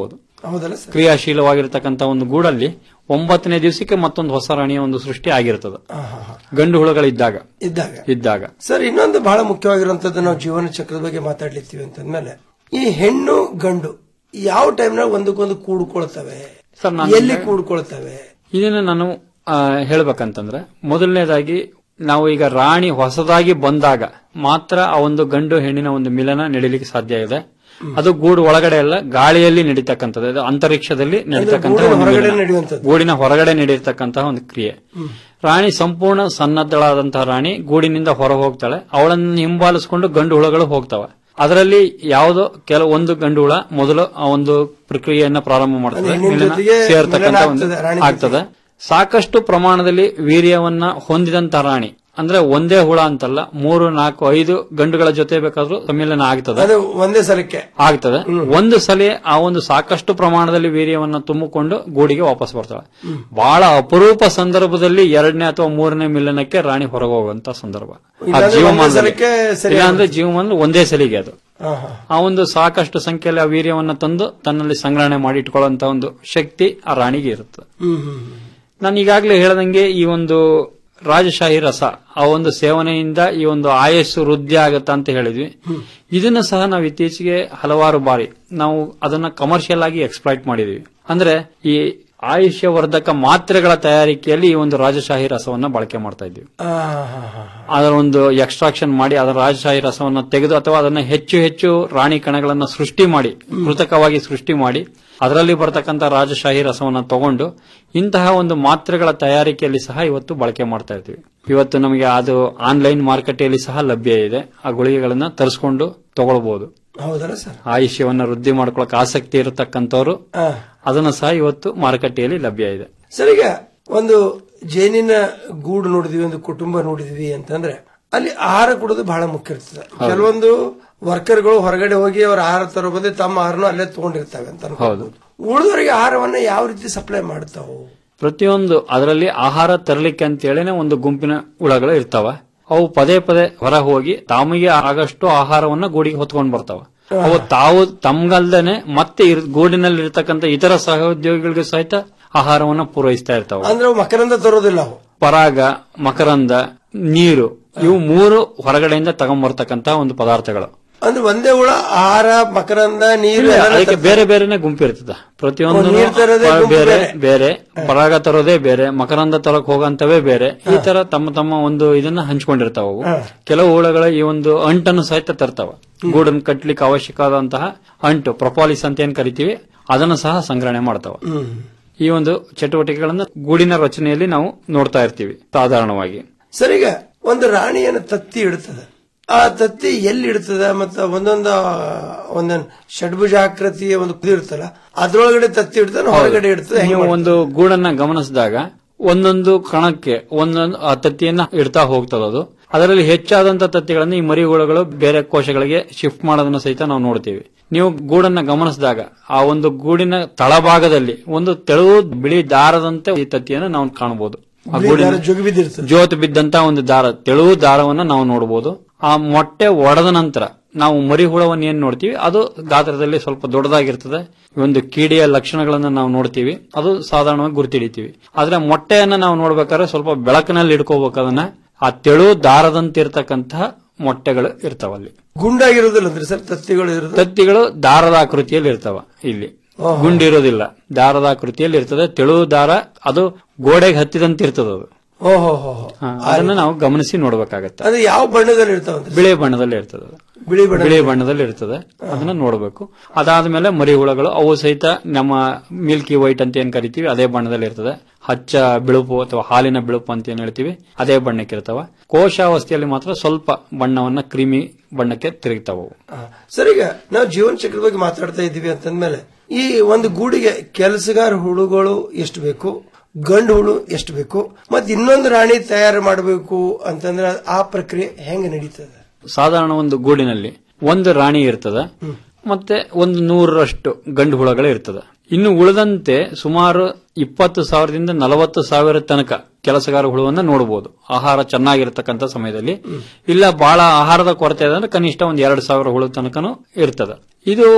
ಹೌದಲ್ಲ ಸರ್ ಕ್ರಿಯಾಶೀಲವಾಗಿರ್ತಕ್ಕಂಥ ಒಂದು ಗೂಡಲ್ಲಿ ಒಂಬತ್ತನೇ ದಿವಸಕ್ಕೆ ಮತ್ತೊಂದು ಹೊಸ ರಾಣಿಯ ಒಂದು ಸೃಷ್ಟಿ ಆಗಿರ್ತದೆ ಹಾ, ಹಾ, ಹಾ. ಗಂಡು ಹುಳುಗಳಿದ್ದಾಗ ಇದ್ದಾಗ ಇದ್ದಾಗ ಸರ್ ಇನ್ನೊಂದು ಬಹಳ ಮುಖ್ಯವಾಗಿರುವಂತದ್ದು ನಾವು ಜೀವನ ಚಕ್ರದ ಬಗ್ಗೆ ಮಾತಾಡ್ಲಿತ್ತೀವಿ ಅಂತಂದ್ಮೇಲೆ ಈ ಹೆಣ್ಣು ಗಂಡು ಯಾವ ಟೈಮ್ನಾಗ ಒಂದಕ್ಕೊಂದು ಕೂಡ್ಕೊಳ್ತವೆ ಸರ್ ನಾನು ಎಲ್ಲಿ ಕೂಡ್ಕೊಳ್ತವೆ ಇದನ್ನ ನಾನು ಆ, ಹೇಳ್ಬೇಕಂತಂದ್ರೆ ಮೊದಲನೇದಾಗಿ ನಾವು ಈಗ ರಾಣಿ ಹೊಸದಾಗಿ ಬಂದಾಗ ಮಾತ್ರ ಆ ಒಂದು ಗಂಡು ಹೆಣ್ಣಿನ ಒಂದು ಮಿಲನ ನಡೀಲಿಕ್ಕೆ ಸಾಧ್ಯ ಇದೆ ಅದು ಗೂಡು ಒಳಗಡೆ ಅಲ್ಲ ಗಾಳಿಯಲ್ಲಿ ನಡೀತಕ್ಕಂಥದ್ದು ಅದು ಅಂತರಿಕ್ಷದಲ್ಲಿ ನಡೀತಕ್ಕಂಥ ಗೂಡಿನ ಒಂದು ಹೊರಗಡೆ ಮಿಲನ. ನಡೆಯುವಂಥದ್ದು. ಗೂಡಿನ ಹೊರಗಡೆ ನಡೆಯತಕ್ಕಂತಹ ಒಂದು ಕ್ರಿಯೆ ರಾಣಿ ಸಂಪೂರ್ಣ ಸನ್ನದ್ಧಳಾದಂತಹ ರಾಣಿ ಗೂಡಿನಿಂದ ಹೊರ ಹೋಗ್ತಾಳೆ ಅವಳನ್ನು ಹಿಂಬಾಲಿಸಿಕೊಂಡು ಗಂಡು ಹುಳಗಳು ಹೋಗ್ತವೆ ಅದರಲ್ಲಿ ಯಾವುದೋ ಕೆಲವು ಒಂದು ಗಂಡು ಹುಳ ಮೊದಲು ಆ ಒಂದು ಪ್ರಕ್ರಿಯೆಯನ್ನ ಪ್ರಾರಂಭ ಮಾಡ್ತದೆ ಅಂದ್ರೆ ಹೆಣ್ಣಿನ ಮಿಲನ ಜೊತೆಗೆ ಸೇರ್ತಕ್ಕಂಥ ಮಿಲನ ಒಂದು ಆಗ್ತದೆ, ರಾಣಿ ಆಗ್ತದೆ ಸಾಕಷ್ಟು ಪ್ರಮಾಣದಲ್ಲಿ ವೀರ್ಯವನ್ನ ಹೊಂದಿದಂತ ರಾಣಿ ಅಂದ್ರೆ ಒಂದೇ ಹುಳ ಅಂತಲ್ಲ ಮೂರು ನಾಲ್ಕು ಐದು ಗಂಡುಗಳ ಜೊತೆ ಬೇಕಾದ್ರೂ ಸಮ್ಮಿಲನ ಆಗ್ತದೆ ಅದು ಒಂದೇ ಸಲಕ್ಕೆ ಆಗ್ತದೆ ಒಂದು ಸಲ ಆ ಒಂದು ಸಾಕಷ್ಟು ಪ್ರಮಾಣದಲ್ಲಿ ವೀರ್ಯವನ್ನ ತುಂಬಿಕೊಂಡು ಗೂಡಿಗೆ ವಾಪಸ್ ಬರ್ತಾಳೆ ಬಹಳ ಅಪರೂಪ ಸಂದರ್ಭದಲ್ಲಿ ಎರಡನೇ ಅಥವಾ ಮೂರನೇ ಮಿಲನಕ್ಕೆ ರಾಣಿ ಹೊರಗೆ ಹೋಗುವಂತ ಸಂದರ್ಭ ಆ ಇಲ್ಲಾಂದ್ರೆ ಒಂದೇ ಜೀವಮಾನದಲ್ಲಿ ಸಲಕ್ಕೆ ಸರಿ ಇಲ್ಲಾಂದ್ರೆ ಜೀವಮಾನ ಒಂದೇ ಸಲಿಗೆ ಅದು ಹಾ, ಹಾ. ಆ ಒಂದು ಸಾಕಷ್ಟು ಸಂಖ್ಯೆಯಲ್ಲಿ ಆ ವೀರ್ಯವನ್ನ ತಂದು ತನ್ನಲ್ಲಿ ಸಂಗ್ರಹಣೆ ಮಾಡಿ ಇಟ್ಕೊಳ್ಳುವಂತ ಒಂದು ಶಕ್ತಿ ಆ ರಾಣಿಗೆ ಇರುತ್ತೆ ಹ್ಮ್ ಹ್ಮ್ ಹ್ಮ್. ನಾನು ಈಗಾಗಲೇ ಹೇಳದಂಗೆ ಈ ಒಂದು ರಾಜಶಾಹಿ ರಸ ಆ ಒಂದು ಸೇವನೆಯಿಂದ ಈ ಒಂದು ಆಯಸ್ಸು ವೃದ್ಧಿ ಆಗುತ್ತಾ ಅಂತ ಹೇಳಿದ್ವಿ ಇದನ್ನ ಸಹ ನಾವು ಇತ್ತೀಚೆಗೆ ಹಲವಾರು ಬಾರಿ ನಾವು ಅದನ್ನ ಕಮರ್ಷಿಯಲ್ ಆಗಿ ಎಕ್ಸ್ಪ್ಲೈಟ್ ಮಾಡಿದೀವಿ ಅಂದ್ರೆ ಈ ಆಯುಷ್ಯ ವರ್ಧಕ ಮಾತ್ರೆಗಳ ತಯಾರಿಕೆಯಲ್ಲಿ ಈ ಒಂದು ರಾಜಶಾಹಿ ರಸವನ್ನ ಬಳಕೆ ಮಾಡ್ತಾ ಇದ್ದೀವಿ ಆ, ಹಾ, ಹಾ. ಅದರ ಒಂದು ಎಕ್ಸ್ಟ್ರಾಕ್ಷನ್ ಮಾಡಿ ಅದರ ರಾಜಶಾಹಿ ರಸವನ್ನ ತೆಗೆದು ಅಥವಾ ಅದನ್ನ ಹೆಚ್ಚು ಹೆಚ್ಚು ರಾಣಿ ಕಣಗಳನ್ನ ಸೃಷ್ಟಿ ಮಾಡಿ ಕೃತಕವಾಗಿ ಸೃಷ್ಟಿ ಮಾಡಿ ಅದರಲ್ಲಿ ಬರತಕ್ಕಂತ ರಾಜಶಾಹಿ ರಸವನ್ನ ತಗೊಂಡು ಇಂತಹ ಒಂದು ಮಾತ್ರೆಗಳ ತಯಾರಿಕೆಯಲ್ಲಿ ಸಹ ಇವತ್ತು ಬಳಕೆ ಮಾಡ್ತಾ ಇರ್ತೀವಿ ಇವತ್ತು ನಮಗೆ ಅದು ಆನ್ಲೈನ್ ಮಾರುಕಟ್ಟೆಯಲ್ಲಿ ಸಹ ಲಭ್ಯ ಇದೆ ಆ ಗುಳಿಗೆಗಳನ್ನ ತರಿಸ್ಕೊಂಡು ತಗೊಳ್ಬಹುದು ಹೌದಲ್ಲ ಸರ್ ಆಯುಷ್ಯವನ್ನ ವೃದ್ಧಿ ಮಾಡ್ಕೊಳಕ್ ಆಸಕ್ತಿ ಇರತಕ್ಕಂಥವ್ರು ಆ. ಅದನ್ನ ಸಹ ಇವತ್ತು ಮಾರುಕಟ್ಟೆಯಲ್ಲಿ ಲಭ್ಯ ಇದೆ ಸರ್ ಈಗ ಒಂದು ಜೇನಿನ ಗೂಡು ನೋಡಿದ್ವಿ ಒಂದು ಕುಟುಂಬ ನೋಡಿದ್ವಿ ಅಂತಂದ್ರೆ ಅಲ್ಲಿ ಆಹಾರ ಕೊಡೋದು ಬಹಳ ಮುಖ್ಯ ಇರ್ತದೆ ಕೆಲವೊಂದು ವರ್ಕರ್ಗಳು ಹೊರಗಡೆ ಹೋಗಿ ಅವ್ರ ಆಹಾರ ತರೋ ಬಂದು ತಮ್ಮ ಆಹಾರನು ಅಲ್ಲೇ ತಗೊಂಡಿರ್ತವೆ ಅಂತ ಹೌದು ಉಳಿದವರಿಗೆ ಆಹಾರವನ್ನ ಯಾವ ರೀತಿ ಸಪ್ಲೈ ಮಾಡ್ತಾವು ಪ್ರತಿಯೊಂದು ಅದರಲ್ಲಿ ಆಹಾರ ತರಲಿಕ್ಕೆ ಅಂತೇಳಿನೇ ಒಂದು ಗುಂಪಿನ ಹುಳಗಳು ಇರ್ತಾವ ಅವು ಪದೇ ಪದೇ ಹೊರ ಹೋಗಿ ತಮಗೆ ಆಗಷ್ಟು ಆಹಾರವನ್ನ ಗೂಡಿಗೆ ಹೊತ್ಕೊಂಡ್ ಬರ್ತಾವ ಅವು ತಾವು ತಮ್ಗಲ್ದೇನೆ ಮತ್ತೆ ಇರ್- ಗೂಡಿನಲ್ಲಿ ಇರ್ತಕ್ಕಂಥ ಇತರ ಸಹೋದ್ಯೋಗಿಗಳಿಗೆ ಸಹಿತ ಆಹಾರವನ್ನ ಪೂರೈಸ್ತಾ ಇರ್ತಾವ ಅಂದ್ರೆ ಅವು ಮಕರಂದ ತರೋದಿಲ್ಲ ಅವು ಪರಾಗ ಮಕರಂದ ನೀರು ಇವು ಮೂರು ಹೊರಗಡೆಯಿಂದ ತಗೊಂಡ್ಬರ್ತಕ್ಕಂತ ಒಂದು ಪದಾರ್ಥಗಳು ಅಂದ್ರೆ ಒಂದೇ ಹುಳ ಆಹಾರ ಮಕರಂದ ನೀರು ಇಲ್ಲ, ಎಲ್ಲ ಅದಕ್ಕೆ ಬೇರೆ ಬೇರೆನೆ ಗುಂಪು ಇರ್ತದ ಪ್ರತಿಯೊಂದು ಓ, ನೀರ್ ತರೋದೇ ಗುಂಪು ಬೇರೆ ಬೇರೆ. ಬೇರೆ ಪರಾಗ ತರೋದೇ ಬೇರೆ ಮಕರಂದ ತರಕ್ ಹೋಗಂತವೇ ಬೇರೆ ಈ ತರ ತಮ್ಮ ತಮ್ಮ ಒಂದು ಇದನ್ನ ಹಂಚ್ಕೊಂಡಿರ್ತಾವ ಅವು ಕೆಲವು ಹುಳಗಳ ಈ ಒಂದು ಅಂಟನ್ನು ಸಹಿತ ತರ್ತಾವ ಗೂಡನ್ನು ಕಟ್ಲಿಕ್ಕೆ ಅವಶ್ಯಕವಾದಂತಹ ಅಂಟು ಪ್ರೊಪಾಲಿಸ್ ಅಂತ ಏನ್ ಕರಿತೀವಿ ಅದನ್ನು ಸಹ ಸಂಗ್ರಹಣೆ ಮಾಡ್ತಾವ ಹ್ಮ್ ಈ ಒಂದು ಚಟುವಟಿಕೆಗಳನ್ನ ಗೂಡಿನ ರಚನೆಯಲ್ಲಿ ನಾವು ನೋಡ್ತಾ ಇರ್ತೀವಿ ಸಾಧಾರಣವಾಗಿ ಸರ್ ಈಗ ಒಂದು ರಾಣಿಯನ್ನು ತತ್ತಿ ಇಡ್ತದೆ ಆ ತತ್ತಿ ಎಲ್ಲಿ ಇಡ್ತದ ಮತ್ತ ಒಂದೊಂದು ಒಂದೊಂದು ಷಡ್ಭುಜಾಕೃತಿಯ ಒಂದು ಕುದಿ ಇರ್ತಲ್ಲ ಅದ್ರೊಳಗಡೆ ತತ್ತಿ ಇಡ್ತಾನೆ ಹೊರಗಡೆ ಇಡ್ತದೆ ಹೆಂಗ್ ನೀವು ಮಾಡ್ತದೆ? ಒಂದು ಗೂಡನ್ನ ಗಮನಿಸಿದಾಗ ಒಂದೊಂದು ಕಣಕ್ಕೆ ಒಂದೊಂದು ಆ ತತ್ತಿಯನ್ನ ಇಡ್ತಾ ಹೋಗ್ತದೆ ಅದು ಅದರಲ್ಲಿ ಹೆಚ್ಚಾದಂತ ತತ್ತಿಗಳನ್ನು ಈ ಮರಿಹುಳುಗಳು ಬೇರೆ ಕೋಶಗಳಿಗೆ ಶಿಫ್ಟ್ ಮಾಡೋದನ್ನ ಸಹಿತ ನಾವು ನೋಡ್ತೀವಿ ನೀವು ಗೂಡನ್ನ ಗಮನಿಸಿದಾಗ ಆ ಒಂದು ಗೂಡಿನ ತಳಭಾಗದಲ್ಲಿ ಒಂದು ತೆಳುವು ಬಿಳಿ ದಾರದಂತೆ ಈ ತತ್ತಿಯನ್ನು ನಾವು ಕಾಣಬಹುದು ಆ ಬಿಳಿ ಗೂಡಿನ ದಾರ ಜೋಗಿ ಬಿದ್ದಿರ್ತದೆ ಜೋತು ಬಿದ್ದಂತ ಒಂದು ದಾರ ತೆಳುವು ದಾರವನ್ನ ನಾವು ನೋಡಬಹುದು ಆ ಮೊಟ್ಟೆ ಒಡೆದ ನಂತರ ನಾವು ಮರಿ ಹುಳವನ್ನು ಏನ್ ನೋಡ್ತೀವಿ ಅದು ಗಾತ್ರದಲ್ಲಿ ಸ್ವಲ್ಪ ದೊಡ್ಡದಾಗಿರ್ತದೆ ಒಂದು ಕೀಡಿಯ ಲಕ್ಷಣಗಳನ್ನ ನಾವು ನೋಡ್ತೀವಿ ಅದು ಸಾಧಾರಣವಾಗಿ ಗುರುತಿಡಿತೀವಿ ಆದ್ರೆ ಮೊಟ್ಟೆಯನ್ನ ನಾವು ನೋಡ್ಬೇಕಾದ್ರೆ ಸ್ವಲ್ಪ ಬೆಳಕಿನಲ್ಲಿ ಇಟ್ಕೋಬೇಕು ಅದನ್ನ ಆ ತೆಳು ದಾರದಂತಿರ್ತಕ್ಕಂತಹ ಮೊಟ್ಟೆಗಳು ಇರ್ತಾವಲ್ಲಿ ಗುಂಡಾಗಿರೋದಿಲ್ಲ ಅಂದ್ರೆ ಸರ್ ತತ್ತಿಗಳು ಇರೋದು ತತ್ತಿಗಳು ದಾರದ ಆಕೃತಿಯಲ್ಲಿ ಇರ್ತಾವ ಇಲ್ಲಿ ಓಹೋ. ಗುಂಡಿರೋದಿಲ್ಲ ದಾರದ ಆಕೃತಿಯಲ್ಲಿ ಇರ್ತದೆ ತೆಳು ದಾರ ಅದು ಗೋಡೆಗೆ ಹತ್ತಿದಂತೆ ಇರ್ತದೆ ಅದು ಓಹೋ ಹೋ ಹಾ, ಅದನ್ನ ನಾವು ಗಮನಿಸಿ ನೋಡ್ಬೇಕಾಗತ್ತೆ ಅದು ಯಾವ ಬಣ್ಣದಲ್ಲಿ ಇರ್ತಾವಂತ ಬಿಳಿ ಬಣ್ಣದಲ್ಲಿ ಇರ್ತದೆ ಅದು. ಬಿಳಿ ಬಣ್ಣ ಬಿಳಿ ಬಣ್ಣದಲ್ಲಿ ಇರ್ತದೆ ಅದನ್ನ ನೋಡಬೇಕು ಅದಾದ್ಮೇಲೆ ಮರಿ ಹುಳಗಳು ಅವು ಸಹಿತ ನಮ್ಮ ಮಿಲ್ಕಿ ವೈಟ್ ಅಂತ ಏನ್ ಕರಿತೀವಿ ಅದೇ ಬಣ್ಣದಲ್ಲಿ ಇರ್ತದೆ ಹಚ್ಚ ಬಿಳುಪು ಅಥವಾ ಹಾಲಿನ ಬಿಳುಪು ಅಂತ ಏನ್ ಹೇಳ್ತೀವಿ ಅದೇ ಬಣ್ಣಕ್ಕೆ ಇರ್ತಾವ ಕೋಶಾವಸ್ಥೆಯಲ್ಲಿ ಮಾತ್ರ ಸ್ವಲ್ಪ ಬಣ್ಣವನ್ನ ಕ್ರಿಮಿ ಬಣ್ಣಕ್ಕೆ ತಿರುಗ್ತಾವ ಅವು. ಸರ್ ಈಗ ನಾವು ಜೀವನ ಚಕ್ರದ ಬಗ್ಗೆ ಮಾತಾಡ್ತಾ ಇದ್ದೀವಿ ಅಂತಂದ್ಮೇಲೆ ಈ ಒಂದು ಗೂಡಿಗೆ ಕೆಲಸಗಾರ ಹುಳುಗಳು ಎಷ್ಟು ಬೇಕು ಗಂಡು ಹುಳು ಎಷ್ಟು ಬೇಕು ಮತ್ತೆ ಇನ್ನೊಂದು ರಾಣಿ ತಯಾರು ಮಾಡಬೇಕು ಅಂತಂದ್ರೆ ಆ ಪ್ರಕ್ರಿಯೆ ಹೆಂಗ ನಡೀತದೆ ಸಾಧಾರಣ ಒಂದು ಗೂಡಿನಲ್ಲಿ ಒಂದು ರಾಣಿ ಇರ್ತದೆ ಮತ್ತೆ ಒಂದು ನೂರರಷ್ಟು ಗಂಡು ಹುಳಗಳು ಇರ್ತದೆ ಇನ್ನು ಉಳಿದಂತೆ ಸುಮಾರು ಇಪ್ಪತ್ತು ಸಾವಿರದಿಂದ ನಲವತ್ತು ಸಾವಿರ ತನಕ ಕೆಲಸಗಾರ ಹುಳುವನ್ನ ನೋಡಬಹುದು ಆಹಾರ ಚೆನ್ನಾಗಿರ್ತಕ್ಕಂಥ ಸಮಯದಲ್ಲಿ ಇಲ್ಲ ಬಹಳ ಆಹಾರದ ಕೊರತೆ ಇದೆ ಅಂದ್ರೆ ಕನಿಷ್ಠ ಒಂದ್ ಎರಡು ಸಾವಿರ ಹುಳು ತನಕನೂ ಇರ್ತದೆ ಇದು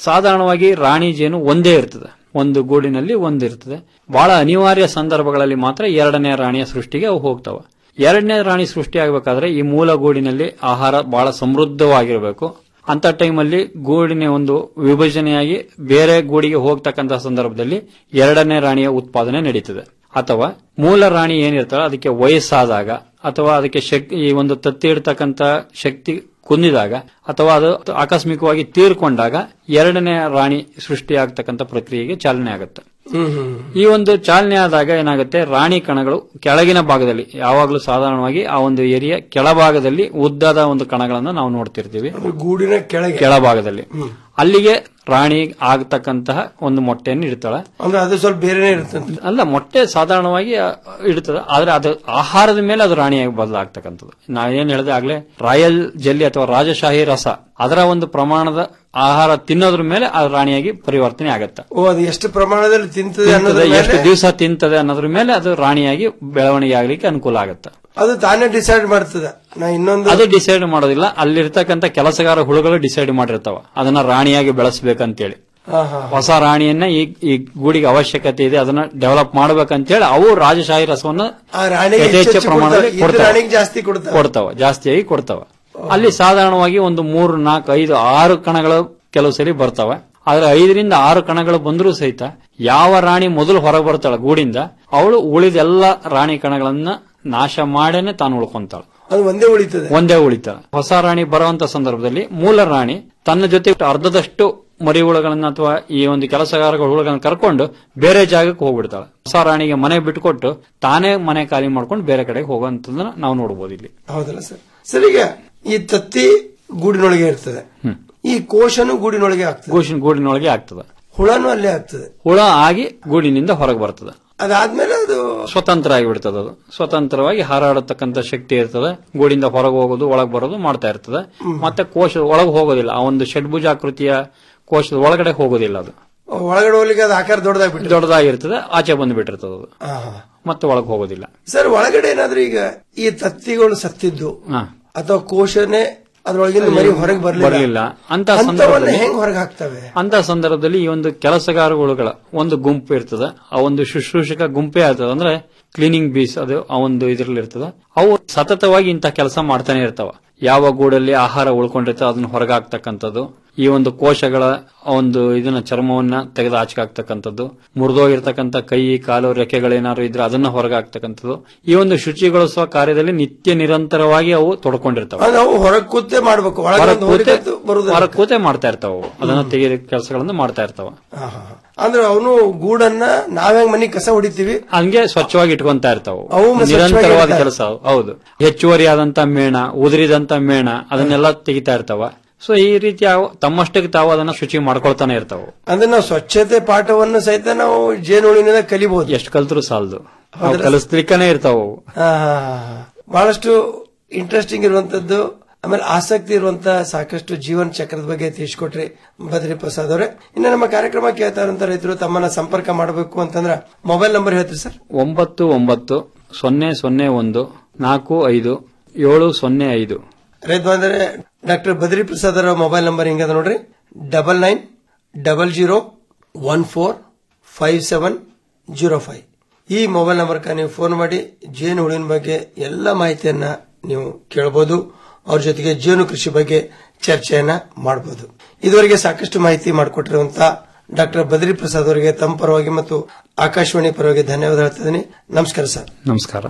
ಸಾಧಾರಣವಾಗಿ ರಾಣಿ ಜೇನು ಒಂದೇ ಇರ್ತದೆ ಒಂದು ಗೂಡಿನಲ್ಲಿ ಒಂದು ಇರ್ತದೆ ಬಹಳ ಅನಿವಾರ್ಯ ಸಂದರ್ಭಗಳಲ್ಲಿ ಮಾತ್ರ ಎರಡನೇ ರಾಣಿಯ ಸೃಷ್ಟಿಗೆ ಅವು ಹೋಗ್ತವೆ ಎರಡನೇ ರಾಣಿ ಸೃಷ್ಟಿ ಆಗಬೇಕಾದ್ರೆ ಈ ಮೂಲ ಗೂಡಿನಲ್ಲಿ ಆಹಾರ ಬಹಳ ಸಮೃದ್ಧವಾಗಿರಬೇಕು ಅಂತ ಟೈಮಲ್ಲಿ ಗೂಡಿನ ಒಂದು ವಿಭಜನೆಯಾಗಿ ಬೇರೆ ಗೂಡಿಗೆ ಹೋಗ್ತಕ್ಕಂತಹ ಸಂದರ್ಭದಲ್ಲಿ ಎರಡನೇ ರಾಣಿಯ ಉತ್ಪಾದನೆ ನಡೀತದೆ ಅಥವಾ ಮೂಲ ರಾಣಿ ಏನಿರ್ತಾಳೆ ಅದಕ್ಕೆ ವಯಸ್ಸಾದಾಗ ಅಥವಾ ಅದಕ್ಕೆ ಶಕ್ತಿ ಈ ಒಂದು ತತ್ತಿ ಇಡ್ತಕ್ಕಂತ ಶಕ್ತಿ ಕುಂದಿದಾಗ ಅಥವಾ ಅದು ಆಕಸ್ಮಿಕವಾಗಿ ತೀರ್ಕೊಂಡಾಗ ಎರಡನೇ ರಾಣಿ ಸೃಷ್ಟಿ ಆಗ್ತಕ್ಕಂಥ ಪ್ರಕ್ರಿಯೆಗೆ ಚಾಲನೆ ಆಗುತ್ತೆ ಹ್ಮ್ ಹ್ಮ್ ಈ ಒಂದು ಚಾಲನೆ ಆದಾಗ ಏನಾಗುತ್ತೆ ರಾಣಿ ಕಣಗಳು ಕೆಳಗಿನ ಭಾಗದಲ್ಲಿ ಯಾವಾಗಲೂ ಸಾಧಾರಣವಾಗಿ ಆ ಒಂದು ಏರಿಯಾ ಕೆಳಭಾಗದಲ್ಲಿ ಉದ್ದದ ಒಂದು ಕಣಗಳನ್ನು ನಾವು ನೋಡ್ತಿರ್ತೀವಿ ಗೂಡಿನ ಕೆಳಗೆ ಕೆಳಭಾಗದಲ್ಲಿ ಅಲ್ಲಿಗೆ ರಾಣಿ ಆಗತಕ್ಕಂತಹ ಒಂದು ಮೊಟ್ಟೆಯನ್ನು ಇಡ್ತಾಳೆ ಅಂದ್ರೆ ಅದು ಸ್ವಲ್ಪ ಬೇರೆನೇ ಇರುತ್ತೆ ಅಲ್ಲ ಮೊಟ್ಟೆ ಸಾಧಾರಣವಾಗಿ ಆ, ಇಡ್ತದೆ ಆದ್ರೆ ಅದು ಆಹಾರದ ಮೇಲೆ ಅದು ರಾಣಿಯಾಗಿ ಬದಲಾಗ್ತಕ್ಕಂಥದ್ದು ನಾವೇನ್ ಹೇಳಿದೆ ಆಗ್ಲೇ ರಾಯಲ್ ಜೆಲ್ಲಿ ಅಥವಾ ರಾಜಶಾಹಿ ರಸ ಅದರ ಒಂದು ಪ್ರಮಾಣದ ಆಹಾರ ತಿನ್ನೋದ್ರ ಮೇಲೆ ಅದು ರಾಣಿಯಾಗಿ ಪರಿವರ್ತನೆ ಆಗತ್ತೆ ಓ ಅದು ಎಷ್ಟು ಪ್ರಮಾಣದಲ್ಲಿ ತಿಂತದೆ ಅನ್ನೋದ್ರ ತಿಂತದೆ, ಎಷ್ಟು ಮೇಲೆ ದಿವಸ ತಿಂತದೆ ಅನ್ನೋದ್ರ ಮೇಲೆ ಅದು ರಾಣಿಯಾಗಿ ಬೆಳವಣಿಗೆ ಆಗ್ಲಿಕ್ಕೆ ಅನುಕೂಲ ಆಗುತ್ತೆ ಅದು ತಾನೇ ಡಿಸೈಡ್ ಮಾಡ್ತದೆ ನಾ ಇನ್ನೊಂದು ಅದು ಡಿಸೈಡ್ ಮಾಡೋದಿಲ್ಲ ಅಲ್ಲಿರ್ತಕ್ಕಂಥ ಕೆಲಸಗಾರ ಹುಳುಗಳು ಡಿಸೈಡ್ ಮಾಡಿರ್ತಾವ ಅದನ್ನ ರಾಣಿಯಾಗಿ ಬೆಳೆಸ್ಬೇಕಂತೇಳಿ ಹಾ ಹಾ ಹೊಸ ರಾಣಿಯನ್ನ ಈ ಈ ಗೂಡಿಗೆ ಅವಶ್ಯಕತೆ ಇದೆ ಅದನ್ನ ಡೆವಲಪ್ ಮಾಡ್ಬೇಕಂತೇಳಿ ಅವು ರಾಜಶಾಹಿ ರಸವನ್ನ ಆ ರಾಣಿಗೆ ಯಥೇಚ್ಛ ಹೆಚ್ಚೆಚ್ಚು ಪ್ರಮಾಣದಲ್ಲಿ ಕೊಡ್ತಾವೆ. ಇದ್ರ ಕೊಡ್ತಾವ ರಾಣಿಗೆ ಜಾಸ್ತಿ ಕೊಡ್ತಾವೆ. ಕೊಡ್ತಾವ ಜಾಸ್ತಿಯಾಗಿ ಕೊಡ್ತಾವ ಅಲ್ಲಿ ಸಾಧಾರಣವಾಗಿ ಒಂದು ಮೂರು ನಾಲ್ಕು ಐದು ಆರು ಕಣಗಳು ಕೆಲವು ಸರಿ ಬರ್ತಾವ ಆದ್ರೆ ಐದರಿಂದ ಆರು ಕಣಗಳು ಬಂದರೂ ಸಹಿತ ಯಾವ ರಾಣಿ ಮೊದಲು ಹೊರಗೆ ಬರ್ತಾಳ ಗೂಡಿಂದ ಅವಳು ಉಳಿದೆಲ್ಲ ರಾಣಿ ಕಣಗಳನ್ನ ನಾಶ ಮಾಡೇನೆ ತಾನು ಉಳ್ಕೊಂತಾಳ ಅದು ಒಂದೇ ಉಳಿತದೆ ಒಂದೇ ಉಳಿತಾಳ ಹೊಸ ರಾಣಿ ಬರುವಂತ ಸಂದರ್ಭದಲ್ಲಿ ಮೂಲ ರಾಣಿ ತನ್ನ ಜೊತೆ ಅರ್ಧದಷ್ಟು ಮರಿ ಹುಳುಗಳನ್ನ ಅಥವಾ ಈ ಒಂದು ಕೆಲಸಗಾರಗಳ ಹುಳುಗಳನ್ನ ಕರ್ಕೊಂಡು ಬೇರೆ ಜಾಗಕ್ಕೆ ಹೋಗ್ಬಿಡ್ತಾಳೆ ಹೊಸ ರಾಣಿಗೆ ಮನೆ ಬಿಟ್ಕೊಟ್ಟು ತಾನೇ ಮನೆ ಖಾಲಿ ಮಾಡ್ಕೊಂಡು ಬೇರೆ ಕಡೆಗೆ ಹೋಗುವಂತದನ್ನ ನಾವು ನೋಡಬಹುದು ಇಲ್ಲಿ ಹೌದಲ್ಲ ಸರ್ ಸರ್ ಈಗ ಈ ತತ್ತಿ ಗೂಡಿನೊಳಗೆ ಇರ್ತದೆ ಈ ಕೋಶನು ಗೂಡಿನೊಳಗೆ ಆಗ್ತದೆ ಗೂಡಿನ ಗೂಡಿನೊಳಗೆ ಆಗ್ತದೆ ಹುಳನು ಅಲ್ಲೇ ಆಗ್ತದೆ ಹುಳ ಆಗಿ ಗೂಡಿನಿಂದ ಹೊರಗೆ ಬರ್ತದೆ ಅದಾದ್ಮೇಲೆ ಅದು ಸ್ವತಂತ್ರ ಆಗಿಬಿಡ್ತದೆ ಅದು ಸ್ವತಂತ್ರವಾಗಿ ಹಾರಾಡತಕ್ಕಂತ ಶಕ್ತಿ ಇರ್ತದೆ ಗೂಡಿಂದ ಹೊರಗೆ ಹೋಗೋದು ಒಳಗೆ ಬರೋದು ಮಾಡ್ತಾ ಇರ್ತದೆ ಮತ್ತೆ ಕೋಶ ಒಳಗೆ ಹೋಗೋದಿಲ್ಲ ಆ ಒಂದು ಷಡ್ಭುಜಾಕೃತಿಯ ಕೋಶದ ಒಳಗಡೆ ಹೋಗೋದಿಲ್ಲ ಅದು ಒಳಗಡೆ ಹೋಗ್ಲಿಕ್ಕೆ ಅದು ಆಕಾರ ದೊಡ್ಡದಾಗ್ಬಿಟ್ಟು ದೊಡ್ಡದಾಗಿರ್ತದೆ ಆಚೆ ಬಂದು ಬಿಟ್ಟಿರ್ತದೆ ಅದು ಮತ್ತೆ ಒಳಗೆ ಹೋಗೋದಿಲ್ಲ ಸರ್ ಒಳಗಡೆ ಏನಾದ್ರೂ ಈಗ ಈ ತತ್ತಿಗಳು ಸತ್ತಿದ್ದು ಹಾ. ಅಥವಾ ಕೋಶನೇ ಅದ್ರೊಳಗಿಂದ ಮರಿ ಹೊರಗೆ ಬರ್ಲಿಲ್ಲ ಬರಲಿಲ್ಲ ಅಂತ ಅಂತವನ್ನ ಸಂದರ್ಭದಲ್ಲಿ ಹೆಂಗ್ ಹೊರಗೆ ಹಾಕ್ತವೆ ಅಂತ ಸಂದರ್ಭದಲ್ಲಿ ಈ ಒಂದು ಕೆಲಸಗಾರಗಳ ಒಂದು ಗುಂಪು ಇರ್ತದೆ ಆ ಒಂದು ಶುಶ್ರೂಷಕ ಗುಂಪೇ ಆಗ್ತದೆ ಅಂದ್ರೆ ಕ್ಲೀನಿಂಗ್ ಬೀಸ್ ಅದು ಆ ಒಂದು ಇದ್ರಲ್ಲಿ ಇರ್ತದೆ ಅವು ಸತತವಾಗಿ ಇಂಥ ಕೆಲಸ ಮಾಡ್ತಾನೆ ಇರ್ತಾವ ಯಾವ ಗೂಡಲ್ಲಿ ಆಹಾರ ಉಳ್ಕೊಂಡಿರ್ತದೆ ಅದನ್ನ ಹೊರಗಾಕ್ತಕ್ಕಂಥದ್ದು ಈ ಒಂದು ಕೋಶಗಳ ಒಂದು ಇದನ್ನ ಚರ್ಮವನ್ನ ತೆಗೆದು ಆಚೆಗಾಕ್ತಕ್ಕಂಥದ್ದು ಮುರಿದೋಗಿರ್ತಕ್ಕಂಥ ಕೈ ಕಾಲು ರೆಕ್ಕೆಗಳೇನಾದ್ರು ಇದ್ರೆ ಅದನ್ನ ಹೊರಗಾಕ್ತಕ್ಕಂಥದ್ದು ಈ ಒಂದು ಶುಚಿಗೊಳಿಸುವ ಕಾರ್ಯದಲ್ಲಿ ನಿತ್ಯ ನಿರಂತರವಾಗಿ ಅವು ತೊಡ್ಕೊಂಡಿರ್ತಾವೆ ಅದು ನಾವು ಹೊರಗೆ ಕೂತೆ ಮಾಡ್ಬೇಕು ಒಳಗೆ ಹೊರಗ್ ಒಂದು ಕೂತೆ ಹೋಗ್ಲಿಕ್ಕೆ ಬರುದಿಲ್ಲ. ಹೊರಗ್ ಕೂತೆ ಮಾಡ್ತಾ ಇರ್ತಾವ ಅವು ಅದನ್ನ ತೆಗೆಯ ಕೆಲಸಗಳನ್ನ ಮಾಡ್ತಾ ಇರ್ತಾವ ಹಾ, ಹಾ, ಹಾ. ಅಂದ್ರೆ ಅವನು ಗೂಡನ್ನ ನಾವ್ಯಾಂಗ್ ಮನಿ ಕಸ ಹೊಡಿತೀವಿ ಹಂಗೆ ಸ್ವಚ್ಛವಾಗಿ ಇಟ್ಕೊಂತಾ ಇರ್ತಾವ ಅವು ಸ್ವಚ್ಛವಾಗಿ ನಿರಂತರವಾದ ಇಡ್ತಾರೆ. ಕೆಲಸ ಅವು. ಹೌದು ಹೆಚ್ಚುವರಿಯಾದಂತ ಮೇಣ ಉದುರಿದಂತ ಮೇಣ ಅದನ್ನೆಲ್ಲ ತೆಗಿತಾ ಇರ್ತಾವ ಸೊ ಈ ರೀತಿ ಅವು ತಮ್ಮಷ್ಟಕ್ಕೆ ತಾವು ಅದನ್ನ ಶುಚಿ ಮಾಡ್ಕೊಳ್ತಾನೆ ಇರ್ತಾವ ಅಂದ್ರೆ ನಾವು ಸ್ವಚ್ಛತೆ ಪಾಠವನ್ನು ಸಹಿತ ನಾವು ಜೇನುಹುಳಿನಿಂದ ಕಲಿಬಹುದು ಎಷ್ಟು ಕಲ್ತರು ಸಾಲದು ಹೌದಲ್ಲ? ಕಲಿಸ್ಲಿಕ್ಕನೇ ಇರ್ತಾವ ಅವು. ಹಾ, ಹಾ, ಹಾ. ಬಹಳಷ್ಟು ಇಂಟ್ರೆಸ್ಟಿಂಗ್ ಇರುವಂತದ್ದು ಆಮೇಲೆ ಆಸಕ್ತಿ ಇರುವಂತ ಸಾಕಷ್ಟು ಜೀವನ ಚಕ್ರದ ಬಗ್ಗೆ ತಿಳಿಸ್ಕೊಟ್ರಿ ಬದ್ರಿ ಪ್ರಸಾದ್ ಅವರೇ ಇನ್ನು ನಮ್ಮ ಕಾರ್ಯಕ್ರಮ ಕೇಳ್ತಾ ಇರುವಂತ ರೈತರು ತಮ್ಮನ್ನ ಸಂಪರ್ಕ ಮಾಡಬೇಕು ಅಂತಂದ್ರ ಮೊಬೈಲ್ ನಂಬರ್ ಹೇಳ್ತೀರಿ ಸರ್ ಒಂಬತ್ತು ಒಂಬತ್ತು ಸೊನ್ನೆ ಸೊನ್ನೆ ಒಂದು ನಾಲ್ಕು ಐದು ಏಳು ಸೊನ್ನೆ ಐದು ರೈತ ಬಂದರೆ ಡಾಕ್ಟರ್ ಬದ್ರಿ ಪ್ರಸಾದ್ ಅವರ ಮೊಬೈಲ್ ನಂಬರ್ ಹಿಂಗದ ನೋಡ್ರಿ double nine double zero one four five seven zero five ಈ ಮೊಬೈಲ್ ನಂಬರ್ಗೆ ನೀವು ಫೋನ್ ಮಾಡಿ ಜೇನು ಹುಳಿನ ಬಗ್ಗೆ ಎಲ್ಲ ಮಾಹಿತಿಯನ್ನ ನೀವು ಕೇಳಬಹುದು ಅವ್ರ ಜೊತೆಗೆ ಜೇನು ಕೃಷಿ ಬಗ್ಗೆ ಚರ್ಚೆಯನ್ನ ಮಾಡಬಹುದು ಇದುವರೆಗೆ ಸಾಕಷ್ಟು ಮಾಹಿತಿ ಮಾಡಿಕೊಟ್ಟಿರುವಂತಹ ಡಾಕ್ಟರ್ ಬದ್ರಿ ಪ್ರಸಾದ್ ಅವರಿಗೆ ತಮ್ಮ ಪರವಾಗಿ ಮತ್ತು ಆಕಾಶವಾಣಿ ಪರವಾಗಿ ಧನ್ಯವಾದ ಹೇಳ್ತಿದ್ದೀನಿ ನಮಸ್ಕಾರ ಸರ್ ನಮಸ್ಕಾರ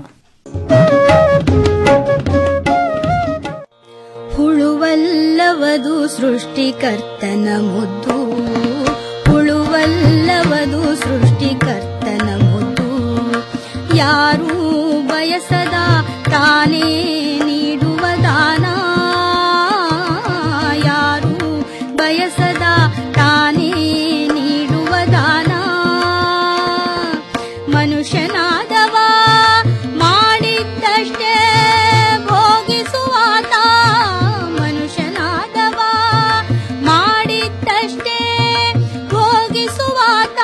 ಹುಳುವಲ್ಲವದು ಸೃಷ್ಟಿಕರ್ತನ ಮುದ್ದು ಹುಳುವಲ್ಲವದು ಸೃಷ್ಟಿಕರ್ತನ ಮುದ್ದು ಯಾರೂ ಬಯಸದ ತಾನೇ ನೀಡುವ ದಾನ ಯಾರೂ ಬಯಸದ ತಾನೇ ನೀಡುವ ದಾನ ಮನುಷ್ಯನಾದವ ಮಾಡಿದ್ದಷ್ಟೇ ಭೋಗಿಸುವಾತ ಮನುಷ್ಯನಾದವ ಮಾಡಿದ್ದಷ್ಟೇ ಭೋಗಿಸುವಾತ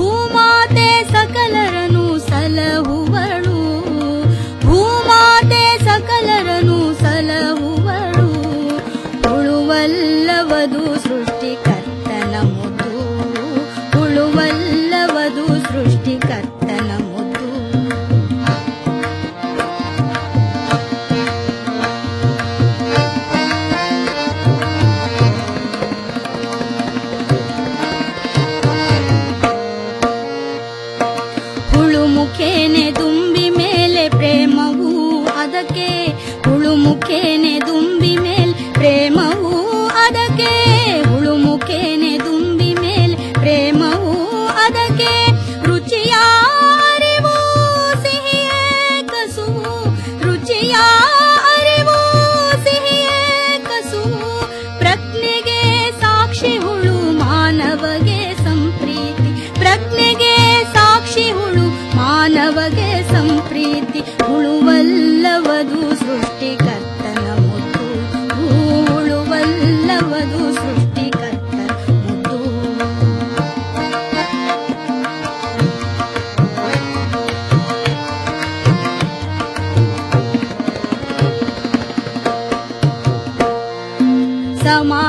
ಭೂಮಾತೆ ಸಕಲರನು ಸಲಹುವಳು ಭೂಮಾತೆ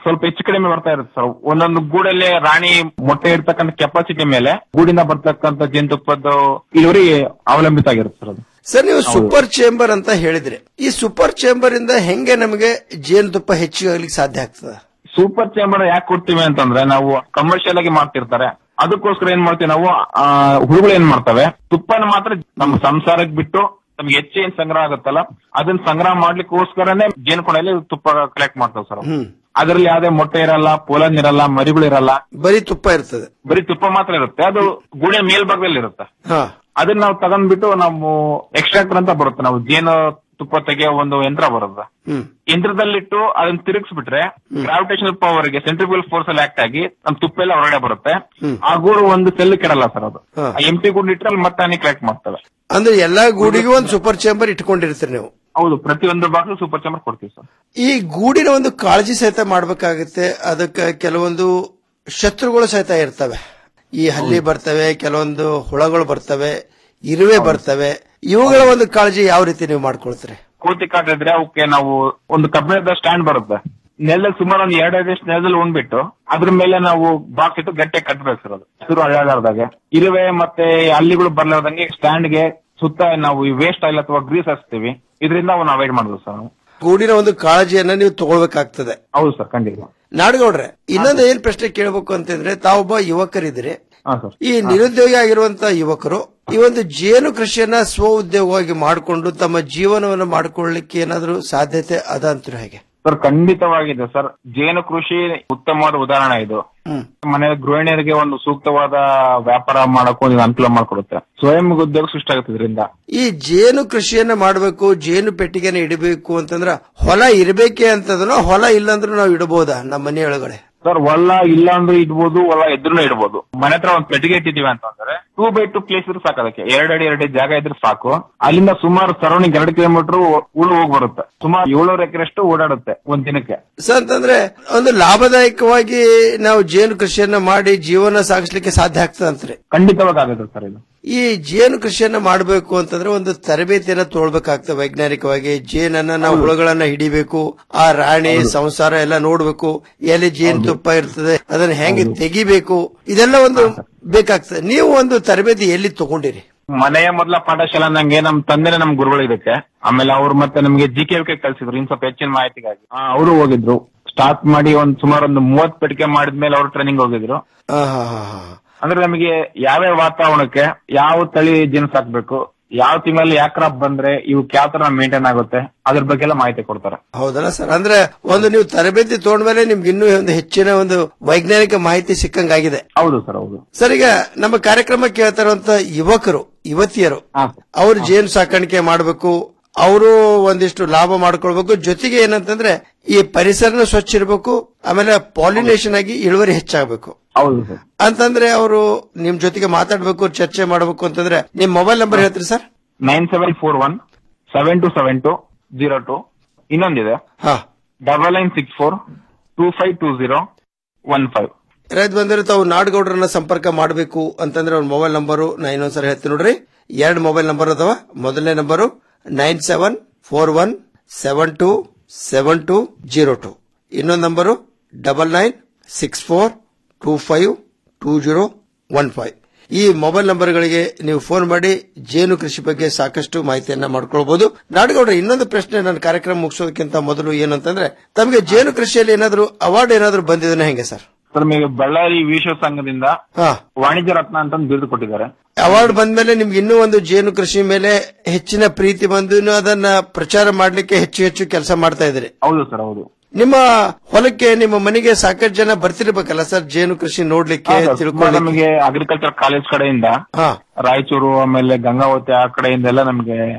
ಸ್ವಲ್ಪ ಹೆಚ್ಚು ಕಡಿಮೆ ಬರ್ತಾ ಇರುತ್ತೆ ಸರ್ ಒಂದೊಂದು ಗೂಡಲ್ಲಿ ರಾಣಿ ಮೊಟ್ಟೆ ಇರ್ತಕ್ಕಂಥ ಕೆಪಾಸಿಟಿ ಮೇಲೆ ಗೂಡಿಂದ ಬರ್ತಕ್ಕಂಥ ಜೇನುತುಪ್ಪದ ಇಳುವರಿ ಅವಲಂಬಿತ ಆಗಿರುತ್ತೆ ಸರ್ ಅದು ಸರ್ ನೀವು ಹೌದು. ಸೂಪರ್ ಚೇಂಬರ್ ಅಂತ ಹೇಳಿದ್ರಿ ಈ ಸೂಪರ್ ಚೇಂಬರ್ ಇಂದ ಹೆಂಗೆ ನಮಗೆ ಜೇನುತುಪ್ಪ ಹೆಚ್ಚಿಗೆ ಆಗ್ಲಿಕ್ಕೆ ಸಾಧ್ಯ ಆಗ್ತದ ಸೂಪರ್ ಚೇಂಬರ್ ಯಾಕೆ ಕೊಡ್ತೀವಿ ಅಂತಂದ್ರೆ ನಾವು ಕಮರ್ಷಿಯಲ್ ಆಗಿ ಮಾಡ್ತಿರ್ತಾರೆ ಅದಕ್ಕೋಸ್ಕರ ಏನ್ ಮಾಡ್ತೀವಿ ನಾವು ಆ ಹುಳುಗಳು ಏನ್ ಮಾಡ್ತವೆ ತುಪ್ಪನ ಮಾತ್ರ ನಮ್ಮ ಸಂಸಾರಕ್ಕೆ ಬಿಟ್ಟು ನಮ್ಗೆ ಹೆಚ್ಚು ಏನ್ ಸಂಗ್ರಹ ಆಗುತ್ತಲ್ಲ ಅದನ್ನ ಸಂಗ್ರಹ ಮಾಡ್ಲಿಕ್ಕೋಸ್ಕರನೇ ಜೇನುಕೊಣಲ್ಲಿ ತುಪ್ಪ ಕಲೆಕ್ಟ್ ಮಾಡ್ತಾವ್ ಸರ್ ಹ್ಮ್ ಅದ್ರಲ್ಲಿ ಯಾವ್ದೇ ಮೊಟ್ಟೆ ಇರಲ್ಲ ಪೋಲನ್ ಇರಲ್ಲ ಮರಿಗಳು ಇರಲ್ಲ ಬರೀ ತುಪ್ಪ ಇರ್ತದೆ ಬರೀ ತುಪ್ಪ ಮಾತ್ರ ಇರುತ್ತೆ ಅದು ಗುಣೆ ಮೇಲ್ಭಾಗದಲ್ಲಿ ಇರುತ್ತೆ ಹಾ ಅದನ್ನ ನಾವು ತಗೊಂಡ್ಬಿಟ್ಟು ನಾವು ಎಕ್ಸ್ಟ್ರಾಕ್ಟರ್ ಅಂತ ಬರುತ್ತೆ ನಾವು ಜೇನು ತುಪ್ಪ ತೆಗೆಯೋ ಒಂದು ಯಂತ್ರ ಬರುತ್ತೆ ಹ್ಮ್ ಯಂತ್ರದಲ್ಲಿಟ್ಟು ಅದನ್ನ ತಿರುಗಿಸ್ಬಿಟ್ರೆ ಗ್ರಾವಿಟೇಷನಲ್ ಪವರ್ ಗೆ ಸೆಂಟ್ರಿಬಲ್ ಫೋರ್ಸ್ ಅಲ್ಲಿ ಆಕ್ಟ್ ಆಗಿ ನಮ್ ತುಪ್ಪ ಎಲ್ಲ ಹೊರಗಡೆ ಬರುತ್ತೆ ಹ್ಮ್. ಆ ಗೂಡು ಒಂದು ಸೆಲ್ ಕೆಡಲ್ಲ ಸರ್ ಅದು ಹಾ. ಎಂ ಪಿ ಗೂಡು ಇಟ್ರೆ ಅಲ್ಲಿ ಮತ್ತೆ ಕಲೆಕ್ಟ್ ಮಾಡ್ತವೆ ಅಂದ್ರೆ ಎಲ್ಲಾ ಗೂಡಿಗೂ ಒಂದು ಸೂಪರ್ ಚೇಂಬರ್ ಇಟ್ಕೊಂಡಿರ್ತೀರಿ ನೀವು ಹೌದು ಪ್ರತಿಯೊಂದು ಬಾಕ್ಸ್ ಸೂಪರ್ ಚಾಮರ್ ಕೊಡ್ತೀವಿ ಸರ್ ಈ ಗೂಡಿನ ಒಂದು ಕಾಳಜಿ ಸಹಿತ ಮಾಡ್ಬೇಕಾಗುತ್ತೆ ಅದಕ್ಕೆ ಕೆಲವೊಂದು ಶತ್ರುಗಳು ಸಹಿತ ಇರ್ತವೆ ಈ ಹಲ್ಲಿ ಬರ್ತವೆ ಕೆಲವೊಂದು ಹುಳಗಳು ಬರ್ತವೆ ಇರುವೆ ಬರ್ತವೆ ಇವುಗಳ ಒಂದು ಕಾಳಜಿ ಯಾವ ರೀತಿ ನೀವು ಮಾಡ್ಕೊಳ್ತೀರಿ ಕೋತಿ ಕಾಟ ಇದ್ರೆ ಅವಕ್ಕೆ ನಾವು ಒಂದು ಕಬ್ಬಿಣದ ಸ್ಟ್ಯಾಂಡ್ ಬರುತ್ತೆ ನೆಲದಲ್ಲಿ ಸುಮಾರು ಒಂದು ಎರಡೈದು ನೆಲದಲ್ಲಿ ಉಣ್ಬಿಟ್ಟು ಅದ್ರ ಮೇಲೆ ನಾವು ಬಾಕ್ಸ್ ಇಟ್ಟು ಗಟ್ಟಿಯಾಗಿ ಕಟ್ಟಬೇಕು ಸರ್ ಅದು ಶುರು ಅಳ್ಳಾಡಾರ್ದಾಗೆ ಇರುವೆ ಮತ್ತೆ ಹಲ್ಲಿಗಳು ಬರ್ಲಾರ್ದಂಗೆ ಸ್ಟ್ಯಾಂಡ್ ಗೆ ಸುತ್ತ ನಾವು ಈ ವೇಸ್ಟ್ ಆಯಿಲ್ ಅಥವಾ ಗ್ರೀಸ್ ಹಚ್ತೀವಿ ಇದರಿಂದ ಅವನ್ನ ಅವಾಯ್ಡ್ ಮಾಡ್ಬೋದು ಸರ್ ನಾವು ಗೂಡಿನ ಒಂದು ಕಾಳಜಿಯನ್ನ ನೀವು ತಗೊಳ್ಬೇಕಾಗ್ತದೆ ಹೌದು ಸರ್ ಖಂಡಿತ ನಾಡಗೌಡ್ರೆ ಇನ್ನೊಂದು ಏನ್ ಪ್ರಶ್ನೆ ಕೇಳಬೇಕು ಅಂತಂದ್ರೆ ತಾವೊಬ್ಬ ಯುವಕರಿದ್ದೀರಿ ಹಾ ಸರ್ ಈ ನಿರುದ್ಯೋಗಿ ಆಗಿರುವಂತ ಯುವಕರು ಈ ಒಂದು ಜೇನು ಕೃಷಿಯನ್ನ ಸ್ವ ಉದ್ಯೋಗವಾಗಿ ಮಾಡಿಕೊಂಡು ತಮ್ಮ ಜೀವನವನ್ನು ಮಾಡಿಕೊಳ್ಳಲಿಕ್ಕೆ ಏನಾದ್ರೂ ಸಾಧ್ಯತೆ ಅದ ಅಂತೀರ ಹೇಗೆ ಸರ್ ಖಂಡಿತವಾಗಿದೆ ಸರ್ ಜೇನು ಕೃಷಿ ಉತ್ತಮವಾದ ಉದಾಹರಣೆ ಇದು ಹ್ಮ್. ಮನೆ ಗೃಹಿಣಿಯರಿಗೆ ಒಂದು ಸೂಕ್ತವಾದ ವ್ಯಾಪಾರ ಮಾಡಕ್ಕೂ ಒಂದು ಅನುಕೂಲ ಮಾಡಿಕೊಡುತ್ತೆ ಸ್ವಯಂ ಉದ್ಯೋಗ ಸೃಷ್ಟಿ ಆಗುತ್ತೆ ಇದರಿಂದ ಈ ಜೇನು ಕೃಷಿಯನ್ನ ಮಾಡಬೇಕು ಜೇನು ಪೆಟ್ಟಿಗೆನ ಇಡಬೇಕು ಅಂತಂದ್ರ ಹೊಲ ಇರಬೇಕೆ ಅಂತಂದ್ರ ಹೊಲ ಇಲ್ಲಂದ್ರೂ ನಾವು ಇಡಬಹುದಾ ನಮ್ಮ ಮನೆಯೊಳಗಡೆ ಸರ್ ಹೊಲ ಇಲ್ಲ ಅಂದ್ರೆ ಇಡ್ಬೋದು ಹೊಲ ಎದ್ರೂ ಇಡ್ಬೋದು ಮನೆ ಹತ್ರ ಒಂದ್ ಪೆಟ್ಟಿಗೆ ಇಟ್ಟಿದೀವಿ ಅಂತಂದ್ರೆ ಟೂ ಬೈ ಟೂ ಪ್ಲೇಸ್ ಇದ್ರೆ ಸಾಕು ಅದಕ್ಕೆ ಎರಡು ಅಡಿ ಎರಡು ಅಡಿ ಜಾಗ ಇದ್ರೆ ಸಾಕು ಅಲ್ಲಿಂದ ಸುಮಾರು ಸರೌಂಡಿಂಗ್ ಎರಡು ಕಿಲೋಮೀಟರ್ ಉಳು ಹೋಗಿ ಬರುತ್ತೆ ಸುಮಾರು ಏಳ್ನೂರು ಎಕರೆಷ್ಟು ಓಡಾಡುತ್ತೆ ಒಂದ್ ದಿನಕ್ಕೆ ಸೊ ಅಂತಂದ್ರೆ ಒಂದು ಲಾಭದಾಯಕವಾಗಿ ನಾವು ಜೇನು ಕೃಷಿಯನ್ನ ಮಾಡಿ ಜೀವನ ಸಾಗಿಸ್ಲಿಕ್ಕೆ ಸಾಧ್ಯ ಆಗ್ತದೆ ಅಂತಾರೆ ಖಂಡಿತವಾಗಿ ಆಗುತ್ತೆ ಸರ್ ಇದು ಈ ಜೇನು ಕೃಷಿಯನ್ನ ಮಾಡಬೇಕು ಅಂತಂದ್ರೆ ಒಂದು ತರಬೇತಿಯನ್ನ ತೋಳ್ಬೇಕಾಗ್ತದೆ ವೈಜ್ಞಾನಿಕವಾಗಿ ಜೇನನ್ನ ನಾವು ಹುಳುಗಳನ್ನ ಹಿಡಿಬೇಕು ಆ ರಾಣಿ ಸಂಸಾರ ಎಲ್ಲ ನೋಡ್ಬೇಕು ಎಲ್ಲಿ ಜೇನು ತುಪ್ಪ ಇರ್ತದೆ ಅದನ್ನ ಹೆಂಗೆ ತೆಗಿಬೇಕು ಇದೆಲ್ಲ ಒಂದು ಬೇಕಾಗ್ತದೆ ನೀವು ಒಂದು ತರಬೇತಿ ಎಲ್ಲಿ ತಗೊಂಡಿರಿ ಮನೆಯ ಮೊದಲ ಪಾಠಶಾಲೆ ನಂಗೆ ನಮ್ ತಂದೆನೇ ನಮ್ ಗುರುಗಳು ಇದಕ್ಕೆ ಆಮೇಲೆ ಅವ್ರು ಮತ್ತೆ ನಮ್ಗೆ ಜಿ ಕೆ ಕಳ್ಸಿದ್ರು ಇನ್ ಸ್ವಲ್ಪ ಹೆಚ್ಚಿನ ಮಾಹಿತಿಗಾಗಿ ಅವರು ಹೋಗಿದ್ರು ಸ್ಟಾರ್ಟ್ ಮಾಡಿ ಒಂದ್ ಸುಮಾರು ಒಂದು ಮೂವತ್ ಪೆಟ್ಟಿಗೆ ಮಾಡಿದ್ಮೇಲೆ ಅವ್ರು ಟ್ರೈನಿಂಗ್ ಹೋಗಿದ್ರು ಆ, ಹಾ, ಹಾ, ಹಾ. ಅಂದ್ರೆ ನಮಗೆ ಯಾವ್ಯಾವ ವಾತಾವರಣಕ್ಕೆ ಯಾವ ತಳಿ ಜೀನ್ಸ್ ಹಾಕ್ಬೇಕು ಯಾವ ತಿಂಗಳಲ್ಲಿ ಯಾವ ಕ್ರಾಪ್ ಬಂದ್ರೆ ಇವಕ್ಕೆ ಯಾವ ತರ ಮೇಂಟೈನ್ ಆಗುತ್ತೆ ಅದ್ರ ಬಗ್ಗೆ ಎಲ್ಲ ಮಾಹಿತಿ ಕೊಡ್ತಾರೆ ಹೌದಲ್ಲ ಸರ್ ಅಂದ್ರೆ ಒಂದು ನೀವು ತರಬೇತಿ ತಗೊಂಡ್ಮೇಲೆ ನಿಮ್ಗೆ ಇನ್ನೂ ಒಂದು ಹೆಚ್ಚಿನ ಒಂದು ವೈಜ್ಞಾನಿಕ ಮಾಹಿತಿ ಸಿಕ್ಕಂಗಾಗಿದೆ ಹೌದು ಸರ್ ಹೌದು ಸರ್ ಈಗ ನಮ್ಮ ಕಾರ್ಯಕ್ರಮ ಕೇಳ್ತಾ ಇರುವಂತ ಯುವಕರು ಯುವತಿಯರು ಅವ್ರು ಜೇನು ಸಾಕಾಣಿಕೆ ಮಾಡಬೇಕು ಅವರು ಒಂದಿಷ್ಟು ಲಾಭ ಮಾಡ್ಕೊಳ್ಬೇಕು ಜೊತೆಗೆ ಏನಂತಂದ್ರೆ ಈ ಪರಿಸರನ ಸ್ವಚ್ಛ ಇರಬೇಕು ಆಮೇಲೆ ಪಾಲಿನೇಷನ್ ಆಗಿ ಇಳುವರಿ ಹೆಚ್ಚಾಗಬೇಕು ಹೌದು ಸರ್ ಅಂತಂದ್ರೆ ಅವರು ನಿಮ್ ಜೊತೆಗೆ ಮಾತಾಡ್ಬೇಕು ಚರ್ಚೆ ಮಾಡಬೇಕು ಅಂತಂದ್ರೆ ನಿಮ್ ಮೊಬೈಲ್ ನಂಬರ್ ಹೇಳ್ತೀರಿ sir nine seven four one seven two seven two zero two ಇನ್ನೊಂದಿದೆ ಹಾ double nine six four two five two zero one five ರೈತ ಬಂದರೆ ತಾವು ನಾಡಗೌಡರನ್ನ ಸಂಪರ್ಕ ಮಾಡಬೇಕು ಅಂತಂದ್ರೆ ಅವ್ರ ಮೊಬೈಲ್ ನಂಬರು ನಾ ಇನ್ನೊಂದ್ಸರಿ ಹೇಳ್ತೀನಿ ನೋಡ್ರಿ ಎರಡು ಮೊಬೈಲ್ ನಂಬರ್ ಅದಾವ ಮೊದಲನೇ number nine seven four one seven two seven two zero two ಇನ್ನೊಂದು number double nine six four two five two zero one five ಈ ಮೊಬೈಲ್ ನಂಬರ್ಗಳಿಗೆ ನೀವು ಫೋನ್ ಮಾಡಿ ಜೇನು ಕೃಷಿ ಬಗ್ಗೆ ಸಾಕಷ್ಟು ಮಾಹಿತಿಯನ್ನ ಮಾಡ್ಕೊಳ್ಬಹುದು ನಾಡಗೌಡ್ರೆ ಇನ್ನೊಂದು ಪ್ರಶ್ನೆ ನನ್ನ ಕಾರ್ಯಕ್ರಮ ಮುಗಿಸೋದಕ್ಕಿಂತ ಮೊದಲು ಏನಂತಂದ್ರೆ ತಮಗೆ ಜೇನು ಕೃಷಿಯಲ್ಲಿ ಏನಾದ್ರು ಅವಾರ್ಡ್ ಏನಾದ್ರು ಬಂದಿದ್ದಾನೆ ಹೆಂಗೆ ಸರ್ ಸರ್ ನಮಗೆ ಬಳ್ಳಾರಿ ವಿಶ್ವ ಸಂಘದಿಂದ ಹಾ ವಾಣಿಜ್ಯ ರತ್ನ ಅಂತ ಒಂದು ಬಿರುದು ಕೊಟ್ಟಿದ್ದಾರೆ ಅವಾರ್ಡ್ ಬಂದ್ಮೇಲೆ ನಿಮ್ಗೆ ಇನ್ನೂ ಒಂದು ಜೇನು ಕೃಷಿ ಮೇಲೆ ಹೆಚ್ಚಿನ ಪ್ರೀತಿ ಬಂದು ಇನ್ನು ಅದನ್ನ ಪ್ರಚಾರ ಮಾಡ್ಲಿಕ್ಕೆ ಹೆಚ್ಚು ಹೆಚ್ಚು ಕೆಲಸ ಮಾಡ್ತಾ ಇದ್ರಿ ಹೌದು ಸರ್ ಹೌದು ನಿಮ್ಮ ಹೊಲಕ್ಕೆ ನಿಮ್ಮ ಮನೆಗೆ ಸಾಕಷ್ಟು ಜನ ಬರ್ತಿರ್ಬೇಕಲ್ಲ ಸರ್ ಜೇನು ಕೃಷಿ ನೋಡ್ಲಿಕ್ಕೆ ಹಾ, ಸರ್. ಸುಮಾರು ತಿಳ್ಕೊಳ್ಳಿಕ್ಕೆ ನಮಗೆ ಅಗ್ರಿಕಲ್ಚರ್ ಕಾಲೇಜ್ ಕಡೆಯಿಂದ ಹಾ ರಾಯಚೂರು ಆಮೇಲೆ ಗಂಗಾವತಿ ಆ ಕಡೆಯಿಂದ ಎಲ್ಲ ನಮಗೆ